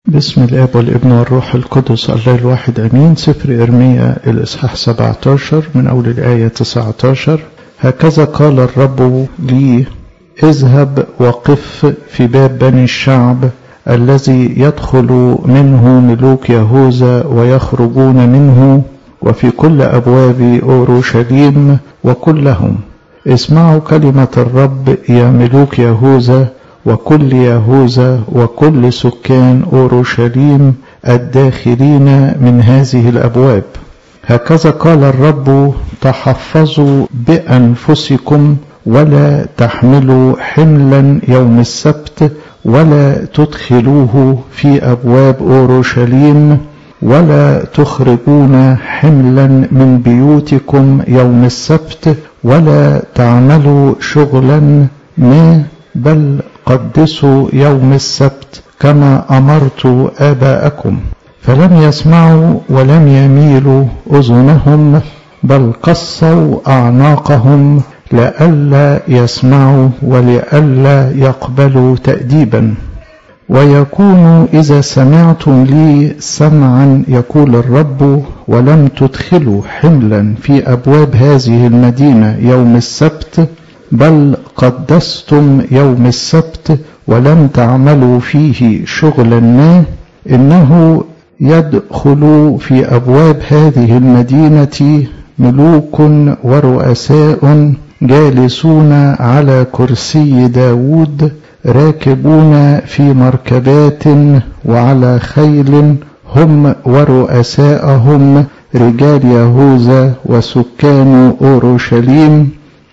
بسم الاب والابن والروح القدس الله الواحد امين سفر ارميا الاصحاح 17 من اول الايه 19 هكذا قال الرب لي اذهب وقف في باب بني الشعب الذي يدخل منه ملوك يهوذا ويخرجون منه وفي كل ابواب اورشليم وكلهم اسمعوا كلمه الرب يا ملوك يهوذا وكل يهوذا وكل سكان اورشليم الداخلين من هذه الابواب هكذا قال الرب تحفظوا بانفسكم ولا تحملوا حملا يوم السبت ولا تدخلوه في ابواب اورشليم ولا تخرجون حملا من بيوتكم يوم السبت ولا تعملوا شغلا ما بل قدسوا يوم السبت كما امرت اباءكم فلم يسمعوا ولم يميلوا اذنهم بل قصوا اعناقهم لئلا يسمعوا ولئلا يقبلوا تاديبا ويكون اذا سمعتم لي سمعا يقول الرب ولم تدخلوا حملا في ابواب هذه المدينه يوم السبت بل قدستم يوم السبت ولم تعملوا فيه شغلا ما انه يدخل في ابواب هذه المدينه ملوك ورؤساء جالسون على كرسي داود راكبون في مركبات وعلى خيل هم ورؤساءهم رجال يهوذا وسكان اورشليم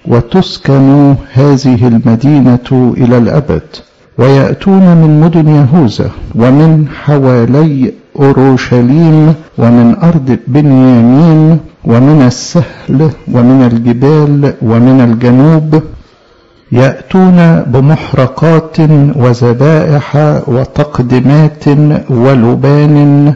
وتسكن هذه المدينة إلى الأبد ويأتون من مدن يهوذا ومن حوالي أورشليم ومن أرض بنيامين ومن السهل ومن الجبال ومن الجنوب يأتون بمحرقات وذبائح وتقدمات ولبان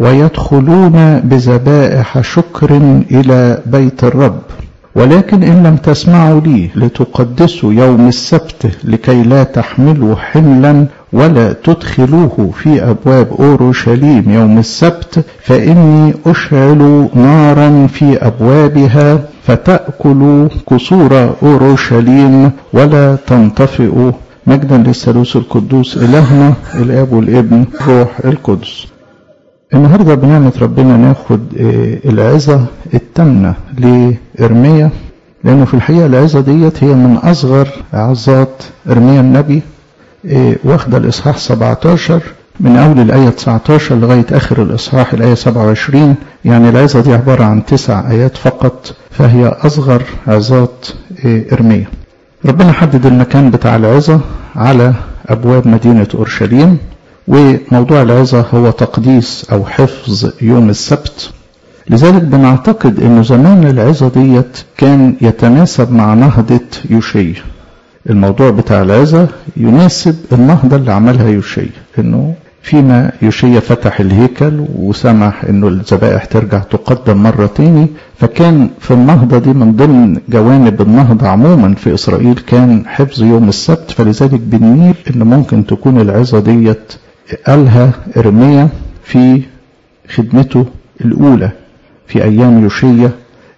ويدخلون بذبائح شكر إلى بيت الرب ولكن إن لم تسمعوا لي لتقدسوا يوم السبت لكي لا تحملوا حملا ولا تدخلوه في أبواب أورشليم يوم السبت فإني أشعل نارا في أبوابها فتأكل قصور أورشليم ولا تنطفئ مجدا للثالوث القدوس إلهنا الآب والابن روح القدس النهارده بنعمة ربنا ناخد العظة التامنة لإرميا لأنه في الحقيقة العظة ديت هي من أصغر عظات إرميا النبي واخدة الإصحاح 17 من أول الآية 19 لغاية آخر الإصحاح الآية 27 يعني العظة دي عبارة عن تسع آيات فقط فهي أصغر عظات إرميا ربنا حدد المكان بتاع العظة على أبواب مدينة أورشليم وموضوع العظة هو تقديس أو حفظ يوم السبت لذلك بنعتقد أنه زمان العظة ديت كان يتناسب مع نهضة يوشيا الموضوع بتاع العظة يناسب النهضة اللي عملها يوشيا أنه فيما يوشيا فتح الهيكل وسمح أنه الذبائح ترجع تقدم مرة تاني فكان في النهضة دي من ضمن جوانب النهضة عموما في إسرائيل كان حفظ يوم السبت فلذلك بنميل أن ممكن تكون العظة ديت قالها إرميا في خدمته الأولى في أيام يوشيا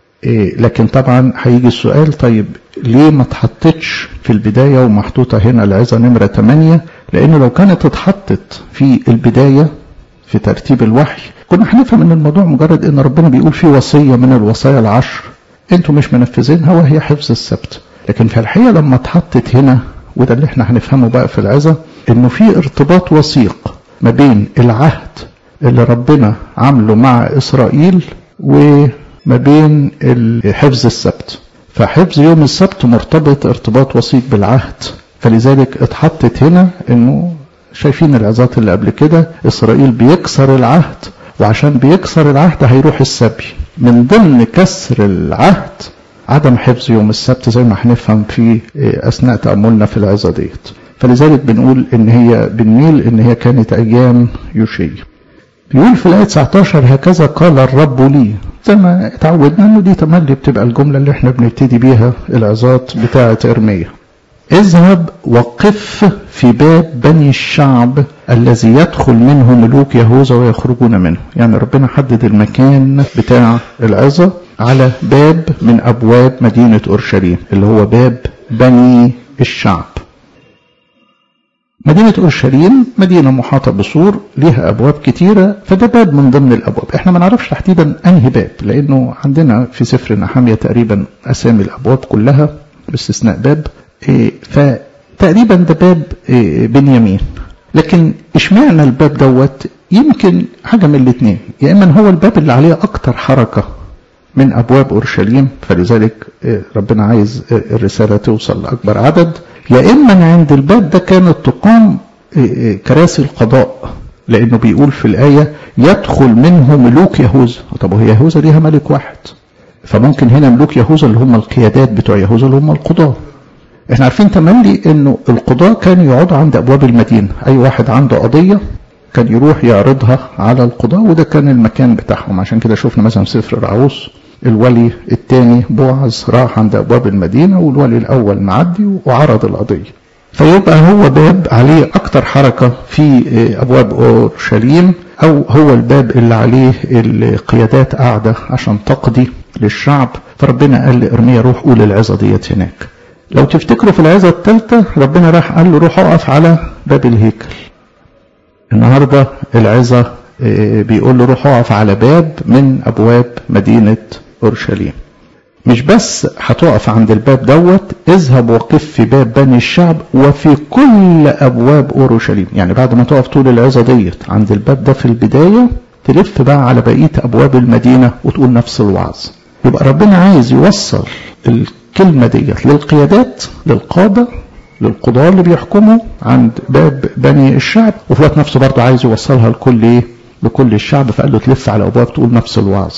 لكن طبعا هيجي السؤال طيب ليه ما اتحطتش في البداية ومحطوطة هنا العظة نمرة 8 لأنه لو كانت اتحطت في البداية في ترتيب الوحي كنا هنفهم ان الموضوع مجرد ان ربنا بيقول في وصية من الوصايا العشر انتوا مش منفذينها وهي حفظ السبت لكن في الحقيقة لما اتحطت هنا وده اللي احنا هنفهمه بقى في العظة انه في ارتباط وثيق ما بين العهد اللي ربنا عامله مع اسرائيل وما بين حفظ السبت فحفظ يوم السبت مرتبط ارتباط وثيق بالعهد فلذلك اتحطت هنا انه شايفين العظات اللي قبل كده اسرائيل بيكسر العهد وعشان بيكسر العهد هيروح السبي من ضمن كسر العهد عدم حفظ يوم السبت زي ما هنفهم في اثناء تاملنا في العظه ديت فلذلك بنقول ان هي بنميل ان هي كانت ايام يوشيا بيقول في الايه 19 هكذا قال الرب لي زي ما اتعودنا انه دي تملي بتبقى الجمله اللي احنا بنبتدي بيها العظات بتاعه ارميا اذهب وقف في باب بني الشعب الذي يدخل منه ملوك يهوذا ويخرجون منه يعني ربنا حدد المكان بتاع العظة على باب من أبواب مدينة أورشليم اللي هو باب بني الشعب مدينة أورشليم مدينة محاطة بسور ليها أبواب كتيرة فده باب من ضمن الأبواب احنا ما نعرفش تحديدا أنهي باب لأنه عندنا في سفر نحامية تقريبا أسامي الأبواب كلها باستثناء باب إيه فتقريبا ده باب إيه بنيامين لكن اشمعنى الباب دوت يمكن حاجة من الاثنين يا إما هو الباب اللي عليه أكتر حركة من أبواب أورشليم فلذلك ربنا عايز الرسالة توصل لأكبر عدد يا إما عند الباب ده كانت تقام كراسي القضاء لأنه بيقول في الآية يدخل منه ملوك يهوذا طب وهي يهوذا ليها ملك واحد فممكن هنا ملوك يهوذا اللي هم القيادات بتوع يهوذا اللي هم القضاة احنا عارفين تملي انه القضاة كانوا يقعدوا عند ابواب المدينة اي واحد عنده قضية كان يروح يعرضها على القضاة وده كان المكان بتاعهم عشان كده شفنا مثلا سفر العروس الولي الثاني بوعز راح عند ابواب المدينة والولي الاول معدي وعرض القضية فيبقى هو باب عليه اكتر حركة في ابواب اورشليم او هو الباب اللي عليه القيادات قاعدة عشان تقضي للشعب فربنا قال لارميا روح قول العظة ديت هناك لو تفتكروا في العظة الثالثة ربنا راح قال له روح اقف على باب الهيكل النهاردة العظة بيقول له روح اقف على باب من ابواب مدينة اورشليم مش بس هتقف عند الباب دوت اذهب وقف في باب بني الشعب وفي كل ابواب اورشليم يعني بعد ما تقف طول العظة ديت عند الباب ده في البداية تلف بقى على بقية ابواب المدينة وتقول نفس الوعظ يبقى ربنا عايز يوصل الكلمة ديت للقيادات للقادة للقضاة اللي بيحكموا عند باب بني الشعب وفي الوقت نفسه برضه عايز يوصلها لكل ايه؟ لكل الشعب فقال له تلف على ابواب تقول نفس الوعظ.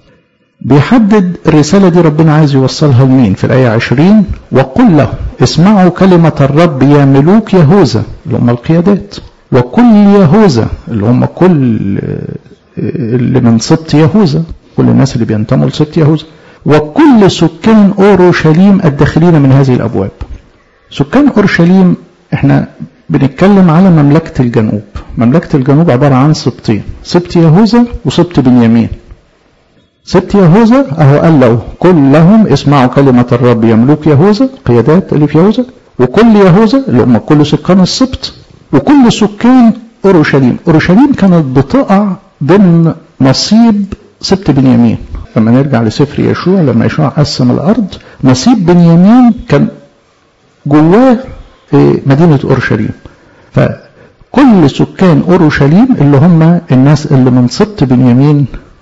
بيحدد الرسالة دي ربنا عايز يوصلها لمين في الآية 20 وقل له اسمعوا كلمة الرب يا ملوك يهوذا اللي هم القيادات وكل يهوذا اللي هم كل اللي من سبط يهوذا كل الناس اللي بينتموا لسبط يهوذا وكل سكان اورشليم الداخلين من هذه الابواب سكان اورشليم احنا بنتكلم على مملكة الجنوب مملكة الجنوب عبارة عن سبطين سبط يهوذا وسبط بنيامين سبط يهوذا اهو قال له كلهم اسمعوا كلمة الرب يملك يهوذا قيادات اللي في يهوذا وكل يهوذا اللي هم كل سكان السبط وكل سكان اورشليم اورشليم كانت بتقع ضمن نصيب سبط بنيامين لما نرجع لسفر يشوع لما يشوع قسم الارض نصيب بنيامين كان جواه مدينة أورشليم فكل سكان أورشليم اللي هم الناس اللي من سبط بنيامين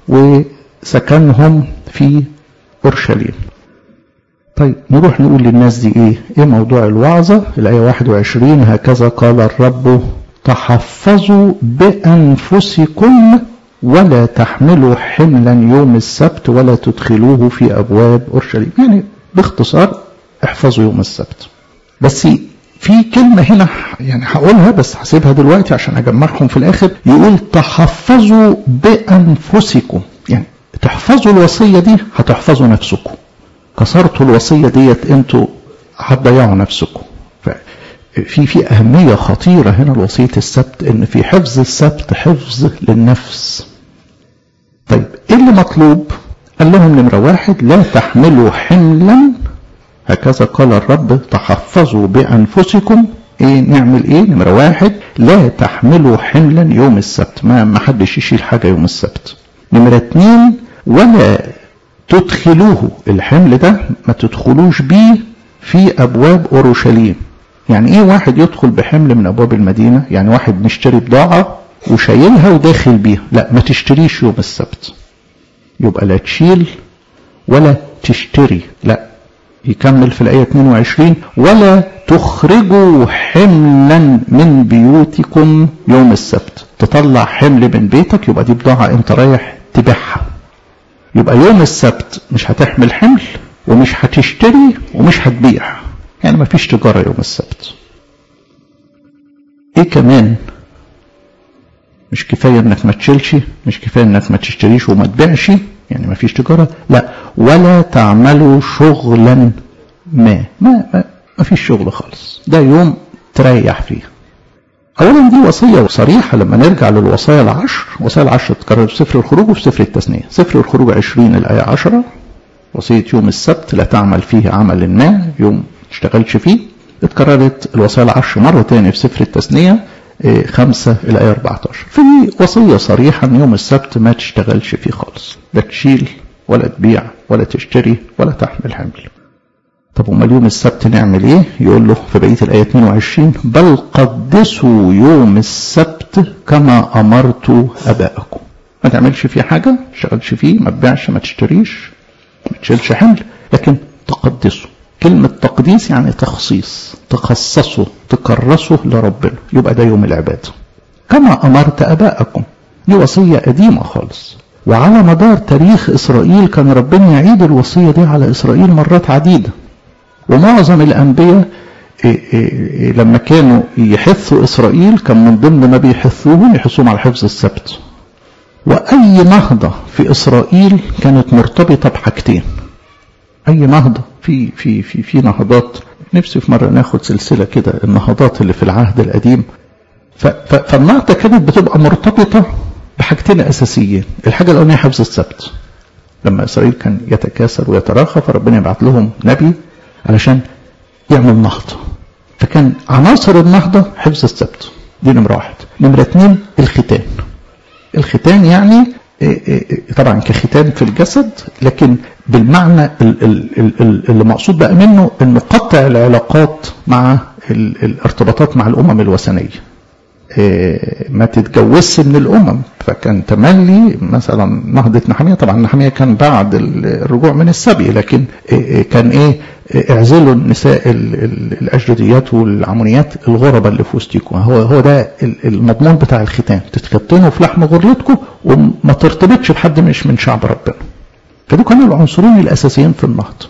وسكنهم في أورشليم طيب نروح نقول للناس دي ايه ايه موضوع الوعظة الآية 21 هكذا قال الرب تحفظوا بأنفسكم ولا تحملوا حملا يوم السبت ولا تدخلوه في أبواب أورشليم يعني باختصار احفظوا يوم السبت بس في كلمة هنا يعني هقولها بس هسيبها دلوقتي عشان أجمعهم في الآخر يقول تحفظوا بأنفسكم يعني تحفظوا الوصية دي هتحفظوا نفسكم كسرتوا الوصية ديت انتوا هتضيعوا نفسكم في في أهمية خطيرة هنا لوصية السبت إن في حفظ السبت حفظ للنفس. طيب إيه اللي مطلوب؟ قال لهم نمرة واحد لا تحملوا حملا هكذا قال الرب تحفظوا بأنفسكم إيه نعمل إيه؟ نمرة واحد لا تحملوا حملا يوم السبت ما ما حدش يشيل حاجة يوم السبت. نمرة اتنين ولا تدخلوه الحمل ده ما تدخلوش بيه في أبواب أورشليم يعني ايه واحد يدخل بحمل من ابواب المدينه يعني واحد مشتري بضاعه وشايلها وداخل بيها لا ما تشتريش يوم السبت يبقى لا تشيل ولا تشتري لا يكمل في الايه 22 ولا تخرجوا حملا من بيوتكم يوم السبت تطلع حمل من بيتك يبقى دي بضاعه انت رايح تبيعها يبقى يوم السبت مش هتحمل حمل ومش هتشتري ومش هتبيع يعني ما فيش تجارة يوم السبت ايه كمان مش كفاية انك ما تشيلش مش كفاية انك ما تشتريش وما تبيعش يعني ما فيش تجارة لا ولا تعملوا شغلا ما ما ما, ما فيش شغل خالص ده يوم تريح فيه اولا دي وصيه صريحه لما نرجع للوصايا العشر وصايا العشر تتكرر في سفر الخروج وفي سفر التثنيه سفر الخروج 20 الايه 10 وصيه يوم السبت لا تعمل فيه عمل ما يوم تشتغلش فيه اتكررت الوصايا العشر مره تاني في سفر التثنيه خمسة الآية 14 في وصية صريحة أن يوم السبت ما تشتغلش فيه خالص لا تشيل ولا تبيع ولا تشتري ولا تحمل حمل طب امال يوم السبت نعمل ايه يقول له في بقيه الايه 22 بل قدسوا يوم السبت كما امرت ابائكم ما تعملش فيه حاجه ما تشتغلش فيه ما تبيعش ما تشتريش ما تشيلش حمل لكن تقدسه كلمة تقديس يعني تخصيص تخصصه تكرسه لربنا يبقى ده يوم العبادة كما أمرت أبائكم دي وصية قديمة خالص وعلى مدار تاريخ إسرائيل كان ربنا يعيد الوصية دي على إسرائيل مرات عديدة ومعظم الأنبياء إيه إيه لما كانوا يحثوا إسرائيل كان من ضمن ما بيحثوهم يحثوهم على حفظ السبت وأي نهضة في إسرائيل كانت مرتبطة بحاجتين أي نهضة في في في في نهضات نفسي في مرة ناخد سلسلة كده النهضات اللي في العهد القديم فالنهضة كانت بتبقى مرتبطة بحاجتين أساسيين الحاجة الأولانية حفظ السبت لما إسرائيل كان يتكاثر ويتراخى فربنا يبعت لهم نبي علشان يعمل نهضة فكان عناصر النهضة حفظ السبت دي نمرة واحد نمرة اتنين الختان الختان يعني طبعا كختان في الجسد لكن بالمعنى اللي مقصود بقى منه انه قطع العلاقات مع الارتباطات مع الامم الوثنيه ما تتجوزش من الامم فكان تملي مثلا نهضه نحميه طبعا نحميه كان بعد الرجوع من السبي لكن كان ايه اعزلوا النساء الاجداديات والعمونيات الغرباء اللي في وسطيكم هو هو ده المضمون بتاع الختان تتختنوا في لحم غريتكم وما ترتبطش بحد مش من شعب ربنا فدول كانوا العنصرين الاساسيين في النهضه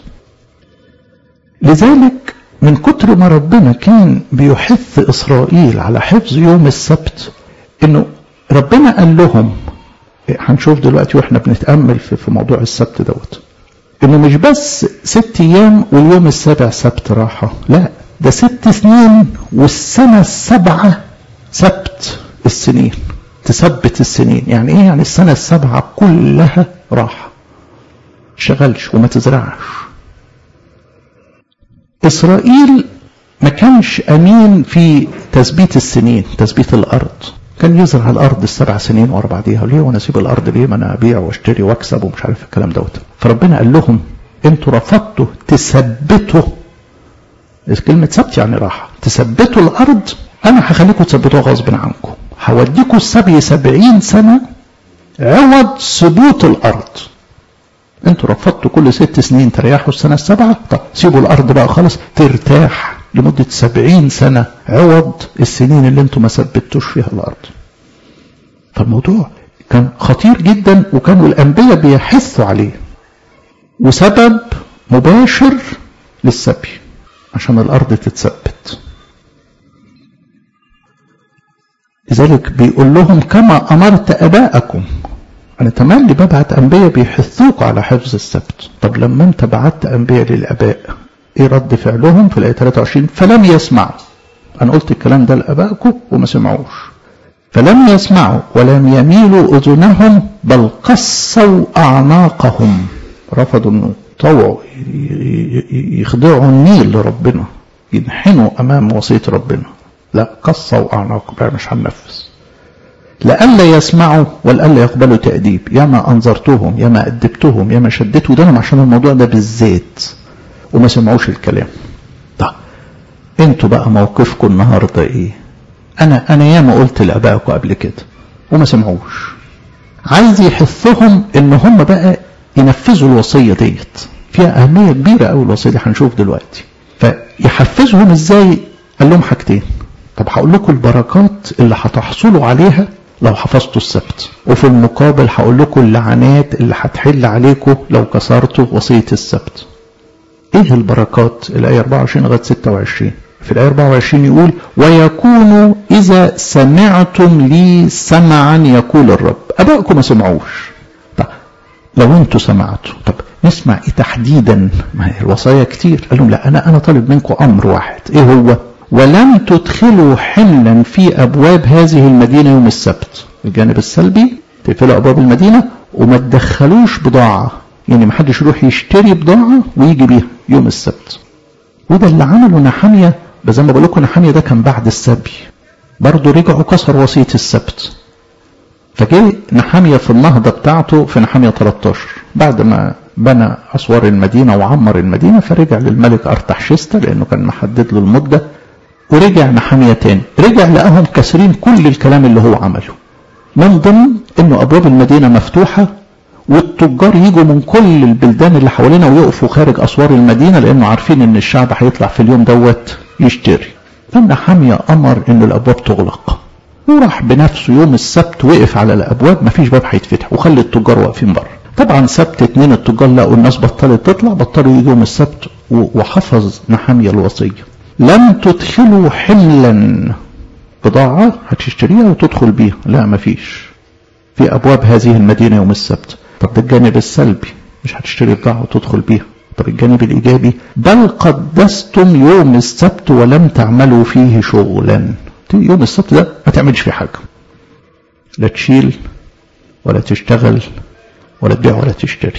لذلك من كتر ما ربنا كان بيحث إسرائيل على حفظ يوم السبت إنه ربنا قال لهم هنشوف دلوقتي واحنا بنتأمل في, في موضوع السبت دوت إنه مش بس ست أيام واليوم السابع سبت راحة لا ده ست سنين والسنة السبعة سبت السنين تثبت السنين يعني ايه يعني السنة السبعة كلها راحة شغلش وما تزرعش إسرائيل ما كانش أمين في تثبيت السنين تثبيت الأرض كان يزرع الأرض السبع سنين ورا بعضيها ليه وأنا أسيب الأرض ليه ما أنا أبيع وأشتري وأكسب ومش عارف الكلام دوت فربنا قال لهم أنتوا رفضتوا تثبتوا كلمة سبت يعني راحة تثبتوا الأرض أنا هخليكم تثبتوها غصب عنكم هوديكم السبي سبعين سنة عوض ثبوت الأرض انتوا رفضتوا كل ست سنين تريحوا السنة السبعة طب سيبوا الأرض بقى خلاص ترتاح لمدة سبعين سنة عوض السنين اللي انتوا ما ثبتوش فيها الأرض فالموضوع كان خطير جدا وكانوا الأنبياء بيحثوا عليه وسبب مباشر للسبي عشان الأرض تتثبت لذلك بيقول لهم كما أمرت أباءكم أنا تملي ببعت أنبياء بيحثوك على حفظ السبت طب لما أنت بعت أنبياء للآباء إيه رد فعلهم في الآية 23 فلم يسمعوا أنا قلت الكلام ده لآبائكم وما سمعوش فلم يسمعوا ولم يميلوا أذنهم بل قصوا أعناقهم رفضوا أنه طوعوا يخضعوا النيل لربنا ينحنوا أمام وصية ربنا لا قصوا أعناقهم بقى مش هننفذ لئلا يسمعوا ولئلا يقبلوا تأديب ياما أنظرتهم ياما أدبتهم ياما شدت ودانهم عشان الموضوع ده بالذات وما سمعوش الكلام طب انتوا بقى موقفكم النهارده ايه انا انا ياما قلت لابائكم قبل كده وما سمعوش عايز يحثهم ان هم بقى ينفذوا الوصيه ديت فيها اهميه كبيره قوي الوصيه دي هنشوف دلوقتي فيحفزهم ازاي قال لهم حاجتين طب هقول لكم البركات اللي هتحصلوا عليها لو حفظتوا السبت وفي المقابل هقول لكم اللعنات اللي هتحل عليكم لو كسرتوا وصيه السبت ايه البركات الايه 24 لغايه 26 في الايه 24 يقول ويكون اذا سمعتم لي سمعا يقول الرب ابائكم ما سمعوش طب لو انتوا سمعتوا طب نسمع ايه تحديدا ما هي الوصايا كتير قال لهم لا انا انا طالب منكم امر واحد ايه هو ولم تدخلوا حملا في أبواب هذه المدينة يوم السبت الجانب السلبي تقفلوا أبواب المدينة وما تدخلوش بضاعة يعني ما حدش يروح يشتري بضاعة ويجي بيها يوم السبت وده اللي عمله نحامية بس زي ما بقول لكم نحامية ده كان بعد السبي برضه رجعوا كسر وصية السبت فجه نحامية في النهضة بتاعته في نحامية 13 بعد ما بنى أسوار المدينة وعمر المدينة فرجع للملك أرتحشستا لأنه كان محدد له المدة ورجع نحامية تاني رجع لقاهم كاسرين كل الكلام اللي هو عمله من ضمن انه ابواب المدينة مفتوحة والتجار يجوا من كل البلدان اللي حوالينا ويقفوا خارج اسوار المدينة لانه عارفين ان الشعب هيطلع في اليوم دوت يشتري فنحامية امر ان الابواب تغلق وراح بنفسه يوم السبت وقف على الابواب مفيش باب هيتفتح وخلي التجار واقفين بره طبعا سبت اتنين التجار لقوا الناس بطلت تطلع بطلوا يجوا يوم السبت وحفظ نحامية الوصية لم تدخلوا حملا بضاعة هتشتريها وتدخل بيها لا مفيش في أبواب هذه المدينة يوم السبت طب ده الجانب السلبي مش هتشتري بضاعة وتدخل بيها طب الجانب الإيجابي بل قدستم يوم السبت ولم تعملوا فيه شغلا يوم السبت ده ما تعملش فيه حاجة لا تشيل ولا تشتغل ولا تبيع ولا تشتري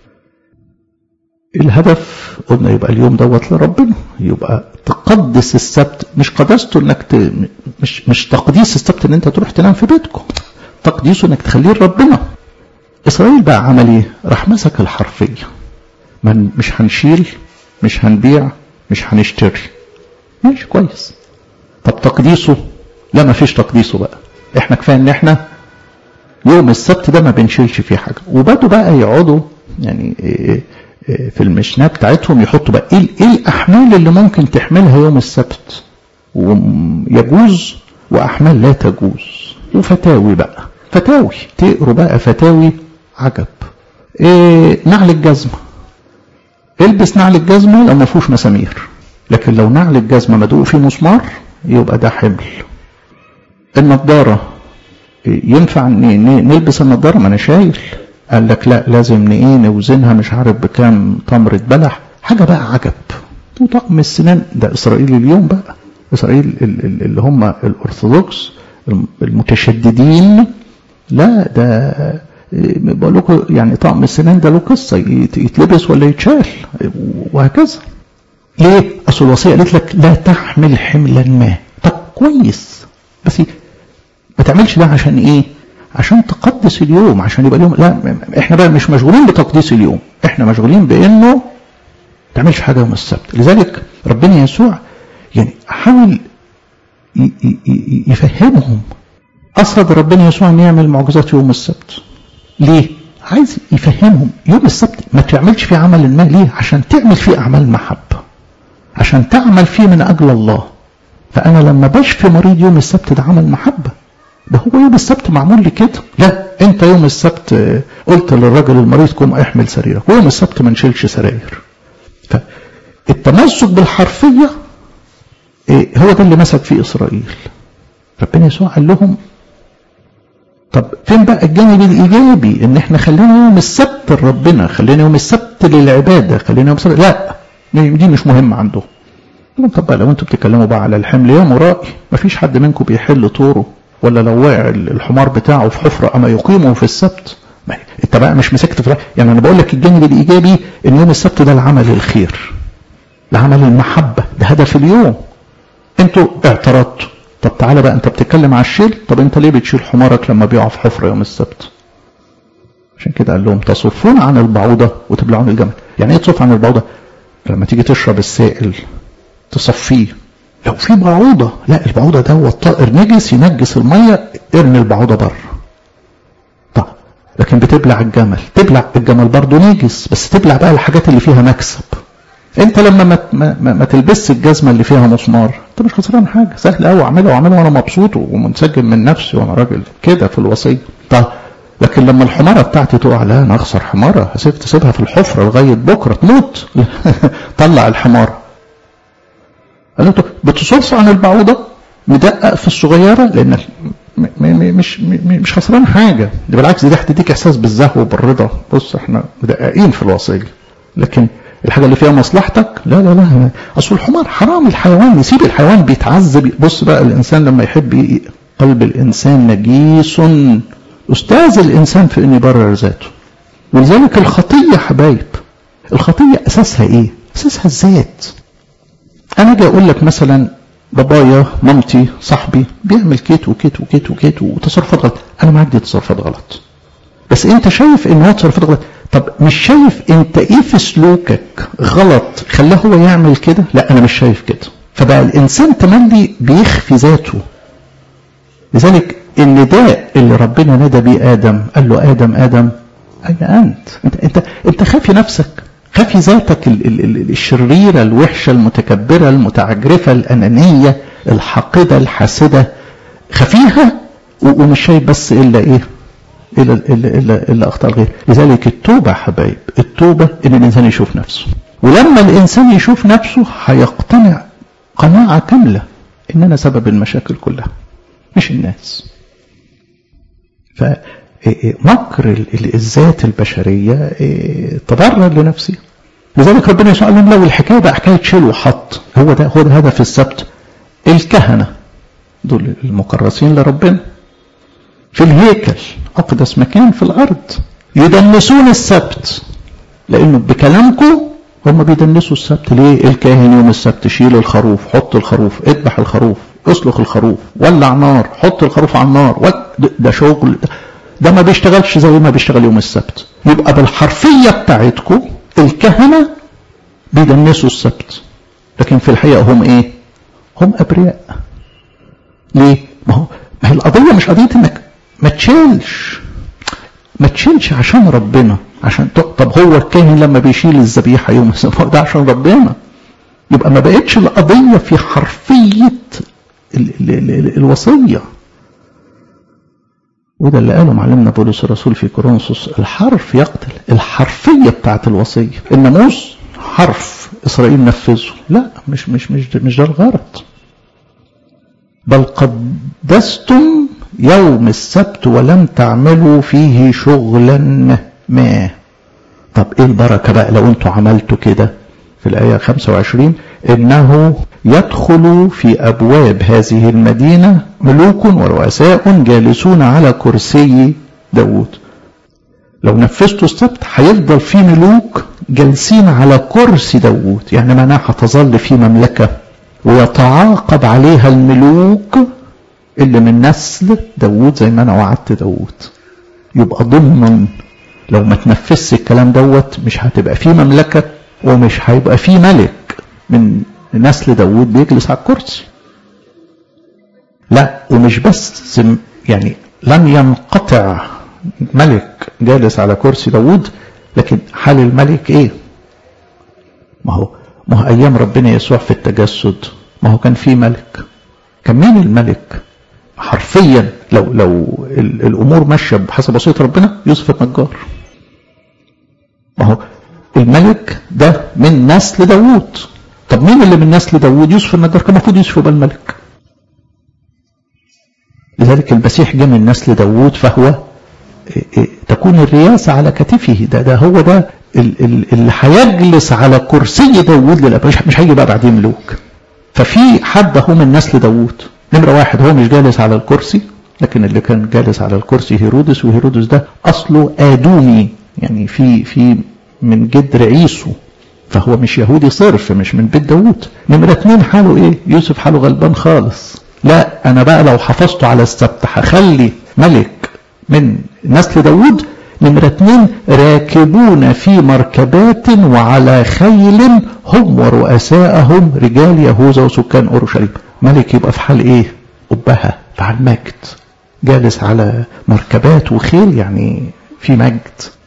الهدف قلنا يبقى اليوم دوت لربنا يبقى تقدس السبت مش قدسته انك ت... مش مش تقديس السبت ان انت تروح تنام في بيتكم تقديسه انك تخليه لربنا اسرائيل بقى عمل ايه راح مسك الحرفيه من مش هنشيل مش هنبيع مش هنشتري ماشي كويس طب تقديسه لا ما فيش تقديسه بقى احنا كفايه ان احنا يوم السبت ده ما بنشيلش فيه حاجه وبدوا بقى يقعدوا يعني إيه في المشناه بتاعتهم يحطوا بقى ايه ايه الاحمال اللي ممكن تحملها يوم السبت ويجوز واحمال لا تجوز وفتاوي بقى فتاوي تقروا بقى فتاوي عجب إيه نعل الجزمه البس نعل الجزمه لو ما فيهوش مسامير لكن لو نعل الجزمه مدوق فيه مسمار يبقى ده حمل النضاره ينفع نلبس النضاره ما انا شايل قال لك لا لازم ايه نوزنها مش عارف بكام تمرة بلح حاجة بقى عجب وطقم السنان ده إسرائيل اليوم بقى إسرائيل اللي هم الأرثوذكس المتشددين لا ده بقول لكم يعني طقم السنان ده له قصة يتلبس ولا يتشال وهكذا ليه؟ أصل الوصية قالت لك لا تحمل حملا ما طب كويس بس ما تعملش ده عشان ايه؟ عشان تقدس اليوم عشان يبقى اليوم لا احنا بقى مش مشغولين بتقديس اليوم احنا مشغولين بانه ما تعملش حاجه يوم السبت لذلك ربنا يسوع يعني حاول يفهمهم قصد ربنا يسوع ان يعمل معجزات يوم السبت ليه عايز يفهمهم يوم السبت ما تعملش فيه عمل ما ليه عشان تعمل فيه اعمال محبه عشان تعمل فيه من اجل الله فانا لما بشفي مريض يوم السبت ده عمل محبه ده هو يوم السبت معمول لي كده لا انت يوم السبت قلت للراجل المريض قوم احمل سريرك ويوم السبت ما نشيلش سراير فالتمسك بالحرفيه هو ده اللي مسك فيه اسرائيل ربنا يسوع قال لهم طب فين بقى الجانب الايجابي ان احنا خلينا يوم السبت لربنا خلينا يوم السبت للعباده خلينا يوم السبت لا دي مش مهمه عندهم طب بقى لو انتوا بتتكلموا بقى على الحمل يا مرائي مفيش حد منكم بيحل طوره ولا لو وقع الحمار بتاعه في حفرة أما يقيمه في السبت ما انت بقى مش مسكت في يعني انا بقول لك الجانب الايجابي ان يوم السبت ده العمل الخير العمل المحبة ده هدف اليوم انتوا اعترضتوا طب تعالى بقى انت بتتكلم على الشيل طب انت ليه بتشيل حمارك لما بيقع في حفرة يوم السبت عشان كده قال لهم تصفون عن البعوضة وتبلعون الجمل يعني ايه تصف عن البعوضة لما تيجي تشرب السائل تصفيه لو في بعوضة لا البعوضة ده هو الطائر نجس ينجس المية ارمي البعوضة بره طب لكن بتبلع الجمل تبلع الجمل برضه نجس بس تبلع بقى الحاجات اللي فيها مكسب انت لما ما, ما, ما, ما تلبسش الجزمة اللي فيها مسمار انت مش خسران حاجة سهل قوي اعملها واعملها وانا مبسوط ومنسجم من نفسي وانا راجل كده في الوصية طب لكن لما الحمارة بتاعتي تقع لا انا اخسر حمارة هسيب تسيبها في الحفرة لغاية بكرة تموت طلع الحمارة قال انتوا بتصرفوا عن البعوضة مدقق في الصغيرة لانك مش مش خسران حاجة ده بالعكس دي هتديك احساس بالزهو وبالرضا بص احنا مدققين في الوصية لكن الحاجة اللي فيها مصلحتك لا لا لا أصل الحمار حرام الحيوان يسيب الحيوان بيتعذب بص بقى الإنسان لما يحب قلب الإنسان نجيس أستاذ الإنسان في أن يبرر ذاته ولذلك الخطية حبايب الخطية أساسها إيه؟ أساسها الذات أنا أجي أقول لك مثلا بابايا مامتي صاحبي بيعمل كيت وكيت وكيت وكيت وتصرفات غلط أنا معاك دي تصرفات غلط بس أنت شايف إن هو تصرفات غلط طب مش شايف أنت إيه في سلوكك غلط خلاه هو يعمل كده لا أنا مش شايف كده فبقى الإنسان تملي بيخفي ذاته لذلك النداء اللي ربنا نادى بيه آدم قال له آدم آدم أين أنت أنت أنت, انت خافي نفسك خافي ذاتك ال ال ال الشريرة الوحشة المتكبرة المتعجرفة الأنانية الحاقدة الحاسدة خفيها ومش شايف بس إلا إيه إلا إلا إلا, إلا أخطاء الغير لذلك التوبة حبايب التوبة إن الإنسان يشوف نفسه ولما الإنسان يشوف نفسه هيقتنع قناعة كاملة إن أنا سبب المشاكل كلها مش الناس فمكر الذات البشرية تضرر لنفسي لذلك ربنا يسوع قال لو الحكاية بقى حكاية شيل وحط هو ده هو ده هدف السبت الكهنة دول المكرسين لربنا في الهيكل أقدس مكان في الأرض يدنسون السبت لأنه بكلامكم هم بيدنسوا السبت ليه الكاهن يوم السبت شيل الخروف حط الخروف اذبح الخروف اسلخ الخروف ولع نار حط الخروف على النار ده شغل ده, ده ما بيشتغلش زي ما بيشتغل يوم السبت يبقى بالحرفية بتاعتكم الكهنة بيدنسوا السبت لكن في الحقيقة هم ايه هم ابرياء ليه ما هو ما هي القضية مش قضية انك ما تشيلش ما تشيلش عشان ربنا عشان طب هو الكاهن لما بيشيل الذبيحة يوم السبت ده عشان ربنا يبقى ما بقتش القضية في حرفية ال ال ال الوصية وده اللي قاله معلمنا بولس الرسول في كورنثوس الحرف يقتل الحرفية بتاعت الوصية الناموس حرف إسرائيل نفذه لا مش مش مش مش ده الغرض بل قدستم يوم السبت ولم تعملوا فيه شغلا ما طب ايه البركة بقى لو انتوا عملتوا كده في الآية 25 إنه يدخل في أبواب هذه المدينة ملوك ورؤساء جالسون على كرسي داود لو نفذتوا السبت هيفضل في ملوك جالسين على كرسي داود يعني معناها هتظل في مملكة ويتعاقب عليها الملوك اللي من نسل داود زي ما أنا وعدت داود يبقى ضمن لو ما تنفذش الكلام دوت مش هتبقى في مملكة ومش هيبقى في ملك من نسل داود بيجلس على الكرسي لا ومش بس يعني لن ينقطع ملك جالس على كرسي داود لكن حال الملك ايه ما هو ما هو ايام ربنا يسوع في التجسد ما هو كان في ملك كان مين الملك حرفيا لو لو الامور ماشيه بحسب وصيه ربنا يوسف النجار ما هو الملك ده من نسل داوود طب مين اللي من نسل داوود يوسف النجار كان المفروض يوسف يبقى الملك لذلك المسيح جاء من نسل داوود فهو تكون الرياسة على كتفه ده ده هو ده اللي هيجلس على كرسي داوود للأبد مش, مش هيجي بقى بعدين ملوك ففي حد هو من نسل داوود نمرة واحد هو مش جالس على الكرسي لكن اللي كان جالس على الكرسي هيرودس وهيرودس ده أصله آدومي يعني في في من جدر عيسو فهو مش يهودي صرف مش من بيت داوود نمرة اتنين حاله ايه يوسف حاله غلبان خالص لا انا بقى لو حافظته على السبت هخلي ملك من نسل داوود نمرة اتنين راكبون في مركبات وعلى خيل هم ورؤساءهم رجال يهوذا وسكان اورشليم ملك يبقى في حال ايه أبهة في حال مجد جالس على مركبات وخيل يعني في مجد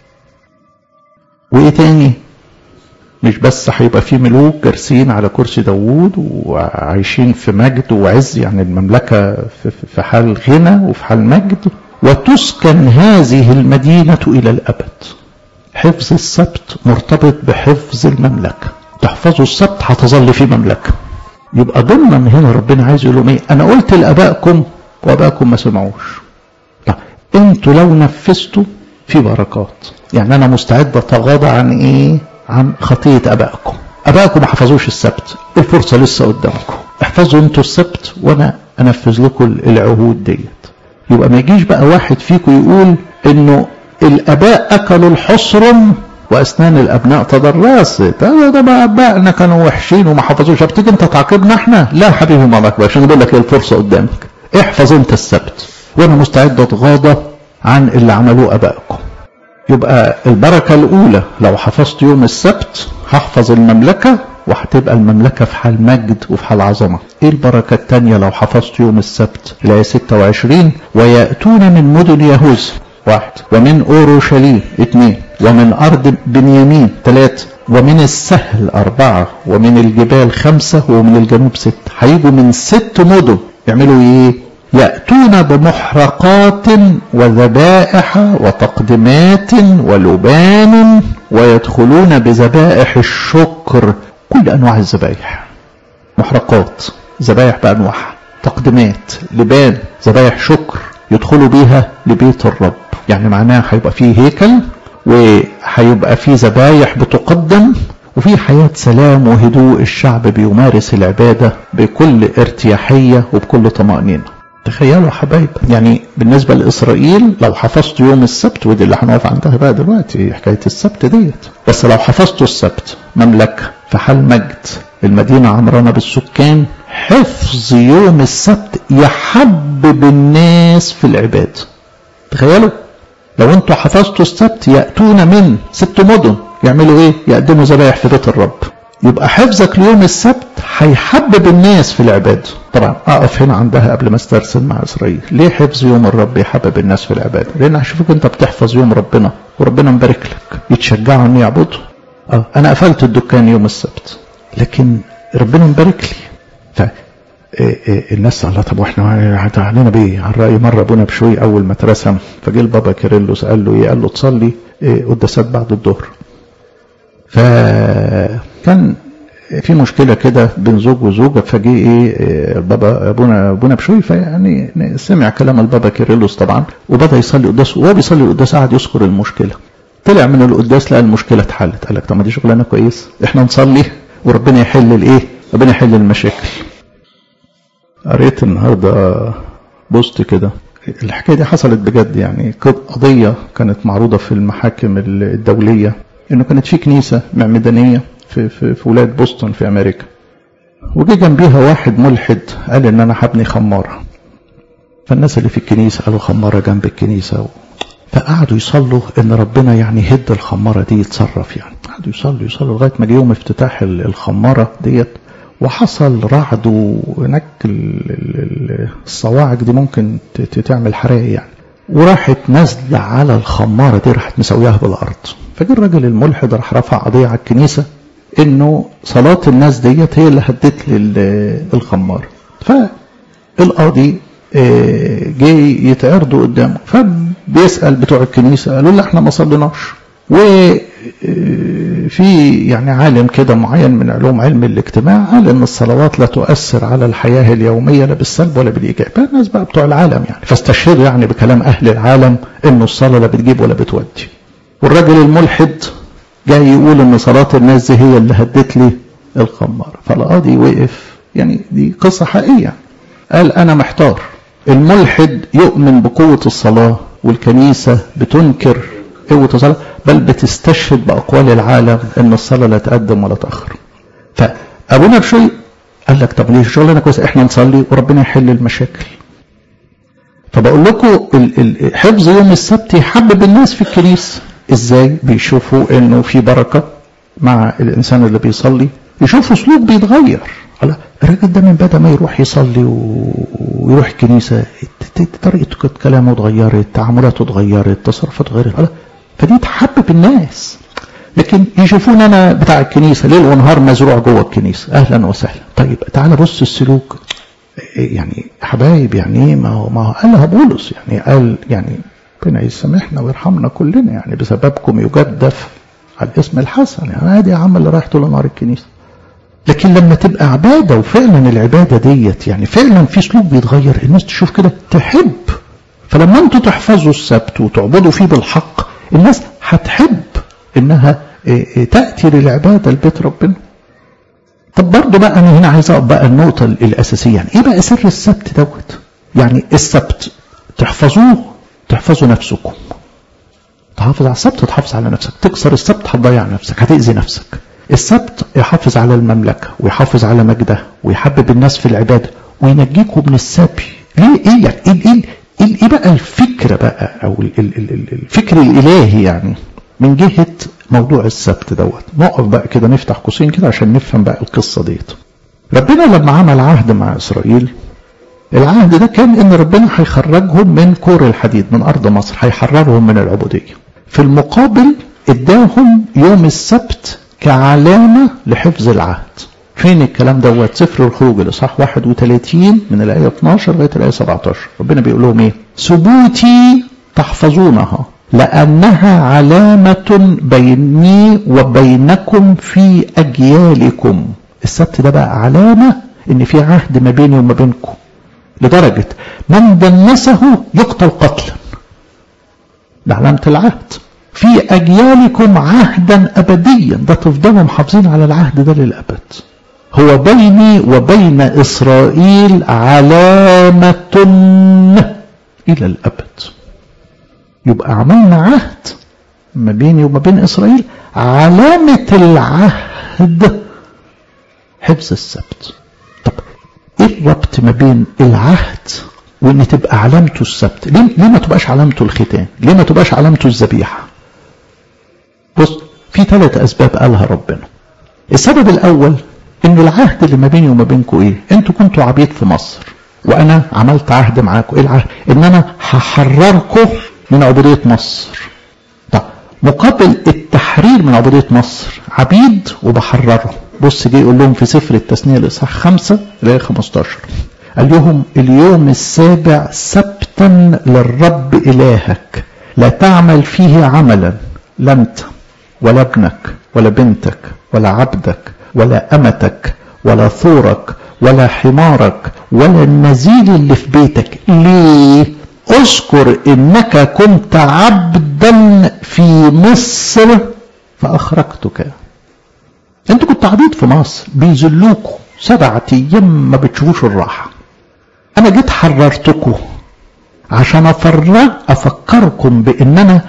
وايه تاني مش بس هيبقى في ملوك جالسين على كرسي داوود وعايشين في مجد وعز يعني المملكة في حال غنى وفي حال مجد وتسكن هذه المدينة إلى الأبد حفظ السبت مرتبط بحفظ المملكة تحفظوا السبت هتظل في مملكة يبقى ضمن هنا ربنا عايز يقول لهم ايه انا قلت لابائكم وابائكم ما سمعوش طب انتوا لو نفذتوا في بركات يعني انا مستعد اتغاضى عن ايه عن خطية أبائكم أبائكم ما حفظوش السبت الفرصة لسه قدامكم احفظوا انتوا السبت وانا انفذ لكم العهود ديت يبقى ما يجيش بقى واحد فيكم يقول انه الاباء اكلوا الحصرم واسنان الابناء تضرست ده ده بقى ابائنا كانوا وحشين وما حفظوش بتيجي انت تعاقبنا احنا لا حبيبي ما بقى عشان بقول لك الفرصه قدامك احفظ انت السبت وانا مستعد اتغاضى عن اللي عملوه ابائكم يبقى البركه الاولى لو حفظت يوم السبت هحفظ المملكه وهتبقى المملكة في حال مجد وفي حال عظمة ايه البركة التانية لو حفظت يوم السبت الآية 26 ويأتون من مدن يهوذا واحد ومن أوروشليم اثنين ومن أرض بنيامين ثلاثة ومن السهل أربعة ومن الجبال خمسة ومن الجنوب ستة هيجوا من ست مدن يعملوا ايه يأتون بمحرقات وذبائح وتقدمات ولبان ويدخلون بذبائح الشكر كل أنواع الذبائح محرقات ذبائح بأنواعها تقدمات لبان ذبائح شكر يدخلوا بيها لبيت الرب يعني معناها هيبقى فيه هيكل وهيبقى فيه ذبايح بتقدم وفي حياة سلام وهدوء الشعب بيمارس العبادة بكل ارتياحية وبكل طمأنينة تخيلوا يا حبايب يعني بالنسبة لإسرائيل لو حفظت يوم السبت ودي اللي هنقف عندها بقى دلوقتي حكاية السبت ديت بس لو حفظتوا السبت مملكة في حال مجد المدينة عمرانة بالسكان حفظ يوم السبت يحبب الناس في العبادة تخيلوا لو انتوا حفظتوا السبت يأتون من ست مدن يعملوا ايه يقدموا ذبايح في بيت الرب يبقى حفظك ليوم السبت هيحبب الناس في العبادة طبعا اقف هنا عندها قبل ما استرسل مع اسرائيل ليه حفظ يوم الرب يحبب الناس في العبادة لان هشوفك انت بتحفظ يوم ربنا وربنا مبارك لك يتشجعوا ان يعبدوا اه انا قفلت الدكان يوم السبت لكن ربنا مبارك لي ف الناس الله طب واحنا علينا بيه عن راي مره ابونا بشوي اول ما اترسم فجه البابا كيرلس قال له ايه قال له تصلي قداسات بعد الظهر فكان في مشكلة كده بين زوج وزوجة فجه ايه البابا ابونا ابونا بشوي فيعني سمع كلام البابا كيرلس طبعا وبدا يصلي قداس وهو بيصلي القداس قعد يذكر المشكلة طلع من القداس لقى المشكلة اتحلت قال لك طب ما دي شغلانة كويس احنا نصلي وربنا يحل الايه ربنا يحل المشاكل قريت النهارده بوست كده الحكايه دي حصلت بجد يعني قضيه كانت معروضه في المحاكم الدوليه انه كانت في كنيسه معمدانيه في في في ولايه بوسطن في امريكا وجي جنبيها واحد ملحد قال ان انا هبني خماره فالناس اللي في الكنيسه قالوا خماره جنب الكنيسه و... فقعدوا يصلوا ان ربنا يعني يهد الخماره دي يتصرف يعني قعدوا يصلوا يصلوا لغايه ما جه يوم افتتاح الخماره ديت وحصل رعد وهناك الصواعق دي ممكن تعمل حرائق يعني وراحت نازله على الخماره دي راحت مسوياها بالارض فجه الراجل الملحد راح رفع قضيه على الكنيسه انه صلاه الناس ديت هي اللي هدت لي الخماره فالقاضي جه يتعرضوا قدامه فبيسال بتوع الكنيسه قالوا له احنا ما صليناش وفي يعني عالم كده معين من علوم علم الاجتماع قال ان الصلوات لا تؤثر على الحياه اليوميه لا بالسلب ولا بالايجاب الناس بقى بتوع العالم يعني فاستشهدوا يعني بكلام اهل العالم انه الصلاه لا بتجيب ولا بتودي والراجل الملحد جاي يقول ان صلاه الناس دي هي اللي هدت لي الخماره فالقاضي وقف يعني دي قصه حقيقيه قال انا محتار الملحد يؤمن بقوه الصلاه والكنيسه بتنكر قوة الصلاة بل بتستشهد بأقوال العالم أن الصلاة لا تقدم ولا تأخر فأبونا بشوي قال لك طب ليه شغلنا كويس احنا نصلي وربنا يحل المشاكل فبقول لكم حفظ يوم السبت يحبب الناس في الكنيسة ازاي بيشوفوا انه في بركة مع الانسان اللي بيصلي يشوفوا سلوك بيتغير الله الراجل ده من بدأ ما يروح يصلي ويروح الكنيسة طريقة كلامه اتغيرت تعاملاته اتغيرت تصرفاته اتغيرت الله فدي تحبب الناس لكن يشوفون انا بتاع الكنيسه ليل ونهار مزروع جوه الكنيسه اهلا وسهلا طيب تعال بص السلوك يعني حبايب يعني ايه ما هو ما هو قالها بولس يعني قال يعني ربنا يسامحنا ويرحمنا كلنا يعني بسببكم يجدف على الاسم الحسن يعني ادي يا عم اللي رايح طول النهار الكنيسه لكن لما تبقى عباده وفعلا العباده ديت يعني فعلا في سلوك بيتغير الناس تشوف كده تحب فلما انتوا تحفظوا السبت وتعبدوا فيه بالحق الناس هتحب انها تأتي للعبادة لبيت ربنا طب برضه بقى أنا هنا عايز أقف بقى النقطة الأساسية يعني إيه بقى سر السبت دوت يعني السبت تحفظوه تحفظوا نفسكم تحافظ على السبت تحافظ على نفسك تكسر السبت هتضيع نفسك هتأذي نفسك السبت يحافظ على المملكة ويحافظ على مجدها ويحبب الناس في العبادة وينجيكم من السبي ليه ايه يعني ايه ايه ايه, إيه بقى الفكرة بقى او ال ال ال الفكر الالهي يعني من جهة موضوع السبت دوت نقف بقى كده نفتح قوسين كده عشان نفهم بقى القصة ديت ربنا لما عمل عهد مع اسرائيل العهد ده كان ان ربنا هيخرجهم من كور الحديد من ارض مصر هيحررهم من العبودية في المقابل اداهم يوم السبت كعلامة لحفظ العهد فين الكلام دوت سفر الخروج الاصحاح 31 من الايه 12 لغايه الايه 17 ربنا بيقول لهم ايه ثبوتي تحفظونها لانها علامه بيني وبينكم في اجيالكم السبت ده بقى علامه ان في عهد ما بيني وما بينكم لدرجه من دنسه يقتل قتلا ده علامه العهد في أجيالكم عهدا أبديا ده تفضلوا محافظين على العهد ده للأبد هو بيني وبين إسرائيل علامة إلى الأبد يبقى عملنا عهد ما بيني وما بين إسرائيل علامة العهد حفظ السبت طب ايه الربط ما بين العهد وان تبقى علامته السبت ليه, ليه ما تبقاش علامته الختان ليه ما تبقاش علامته الذبيحه بص في ثلاث اسباب قالها ربنا السبب الاول ان العهد اللي ما بيني وما بينكم ايه انتوا كنتوا عبيد في مصر وانا عملت عهد معاكم ايه العهد ان انا هحرركم من عبوديه مصر طب مقابل التحرير من عبوديه مصر عبيد وبحررهم بص جه يقول لهم في سفر التثنيه الاصحاح 5 الايه 15 قال لهم اليوم السابع سبتا للرب الهك لا تعمل فيه عملا لا انت ولا ابنك ولا بنتك ولا عبدك ولا امتك ولا ثورك ولا حمارك ولا النزيل اللي في بيتك ليه اذكر انك كنت عبدا في مصر فاخرجتك انتوا كنتوا عبيد في مصر بيذلوكوا سبعة ايام ما بتشوفوش الراحة انا جيت حررتكم عشان افرغ افكركم بان انا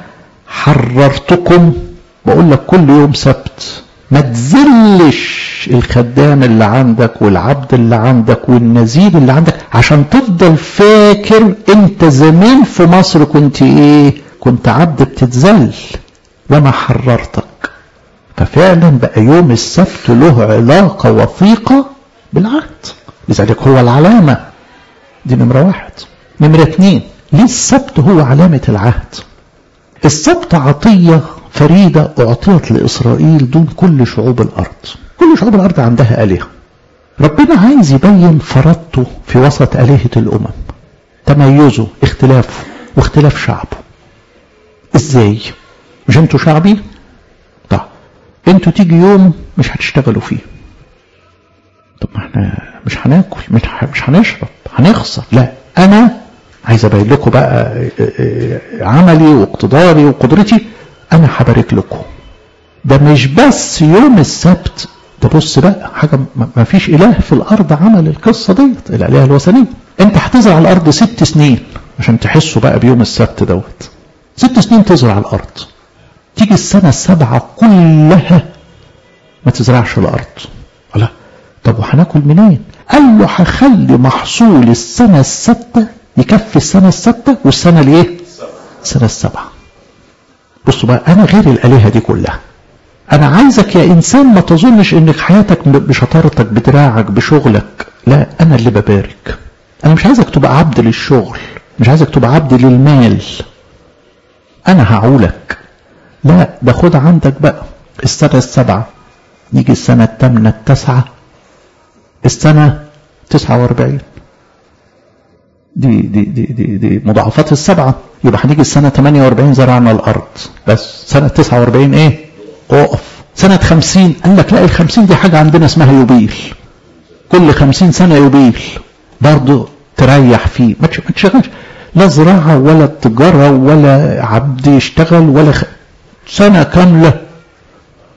حررتكم بقول لك كل يوم سبت ما تذلش الخدام اللي عندك والعبد اللي عندك والنزيل اللي عندك عشان تفضل فاكر انت زمان في مصر كنت ايه كنت عبد بتتذل وانا حررتك ففعلا بقى يوم السبت له علاقة وثيقة بالعهد لذلك هو العلامة دي نمرة واحد نمرة اتنين ليه السبت هو علامة العهد السبت عطية فريدة أعطيت لإسرائيل دون كل شعوب الأرض كل شعوب الأرض عندها آلهة ربنا عايز يبين فرادته في وسط آلهة الأمم تميزه اختلافه واختلاف شعبه ازاي مش انتوا شعبي طب انتوا تيجي يوم مش هتشتغلوا فيه طب ما احنا مش هناكل مش مش هنشرب هنخسر لا انا عايز ابين لكم بقى عملي واقتداري وقدرتي انا هبارك لكم ده مش بس يوم السبت ده بص بقى حاجه ما فيش اله في الارض عمل القصه ديت الالهه الوثنيه انت هتزرع الارض ست سنين عشان تحسوا بقى بيوم السبت دوت ست سنين تزرع الارض تيجي السنه السابعه كلها ما تزرعش الارض لا طب وهناكل منين قال له هخلي محصول السنه السادسه يكفي السنه السادسه والسنه الايه السنه السابعه بصوا بقى انا غير الالهه دي كلها انا عايزك يا انسان ما تظنش انك حياتك بشطارتك بدراعك بشغلك لا انا اللي ببارك انا مش عايزك تبقى عبد للشغل مش عايزك تبقى عبد للمال انا هعولك لا ده خد عندك بقى السنه السابعه يجي السنه الثامنه التاسعه السنه 49 دي دي دي دي, دي مضاعفات السبعه يبقى هنيجي السنه 48 زرعنا الارض بس سنه 49 ايه اقف سنة خمسين قال لك لا الخمسين دي حاجة عندنا اسمها يوبيل كل خمسين سنة يوبيل برضه تريح فيه ما تشغلش لا زراعة ولا تجارة ولا عبد يشتغل ولا خ... سنة كاملة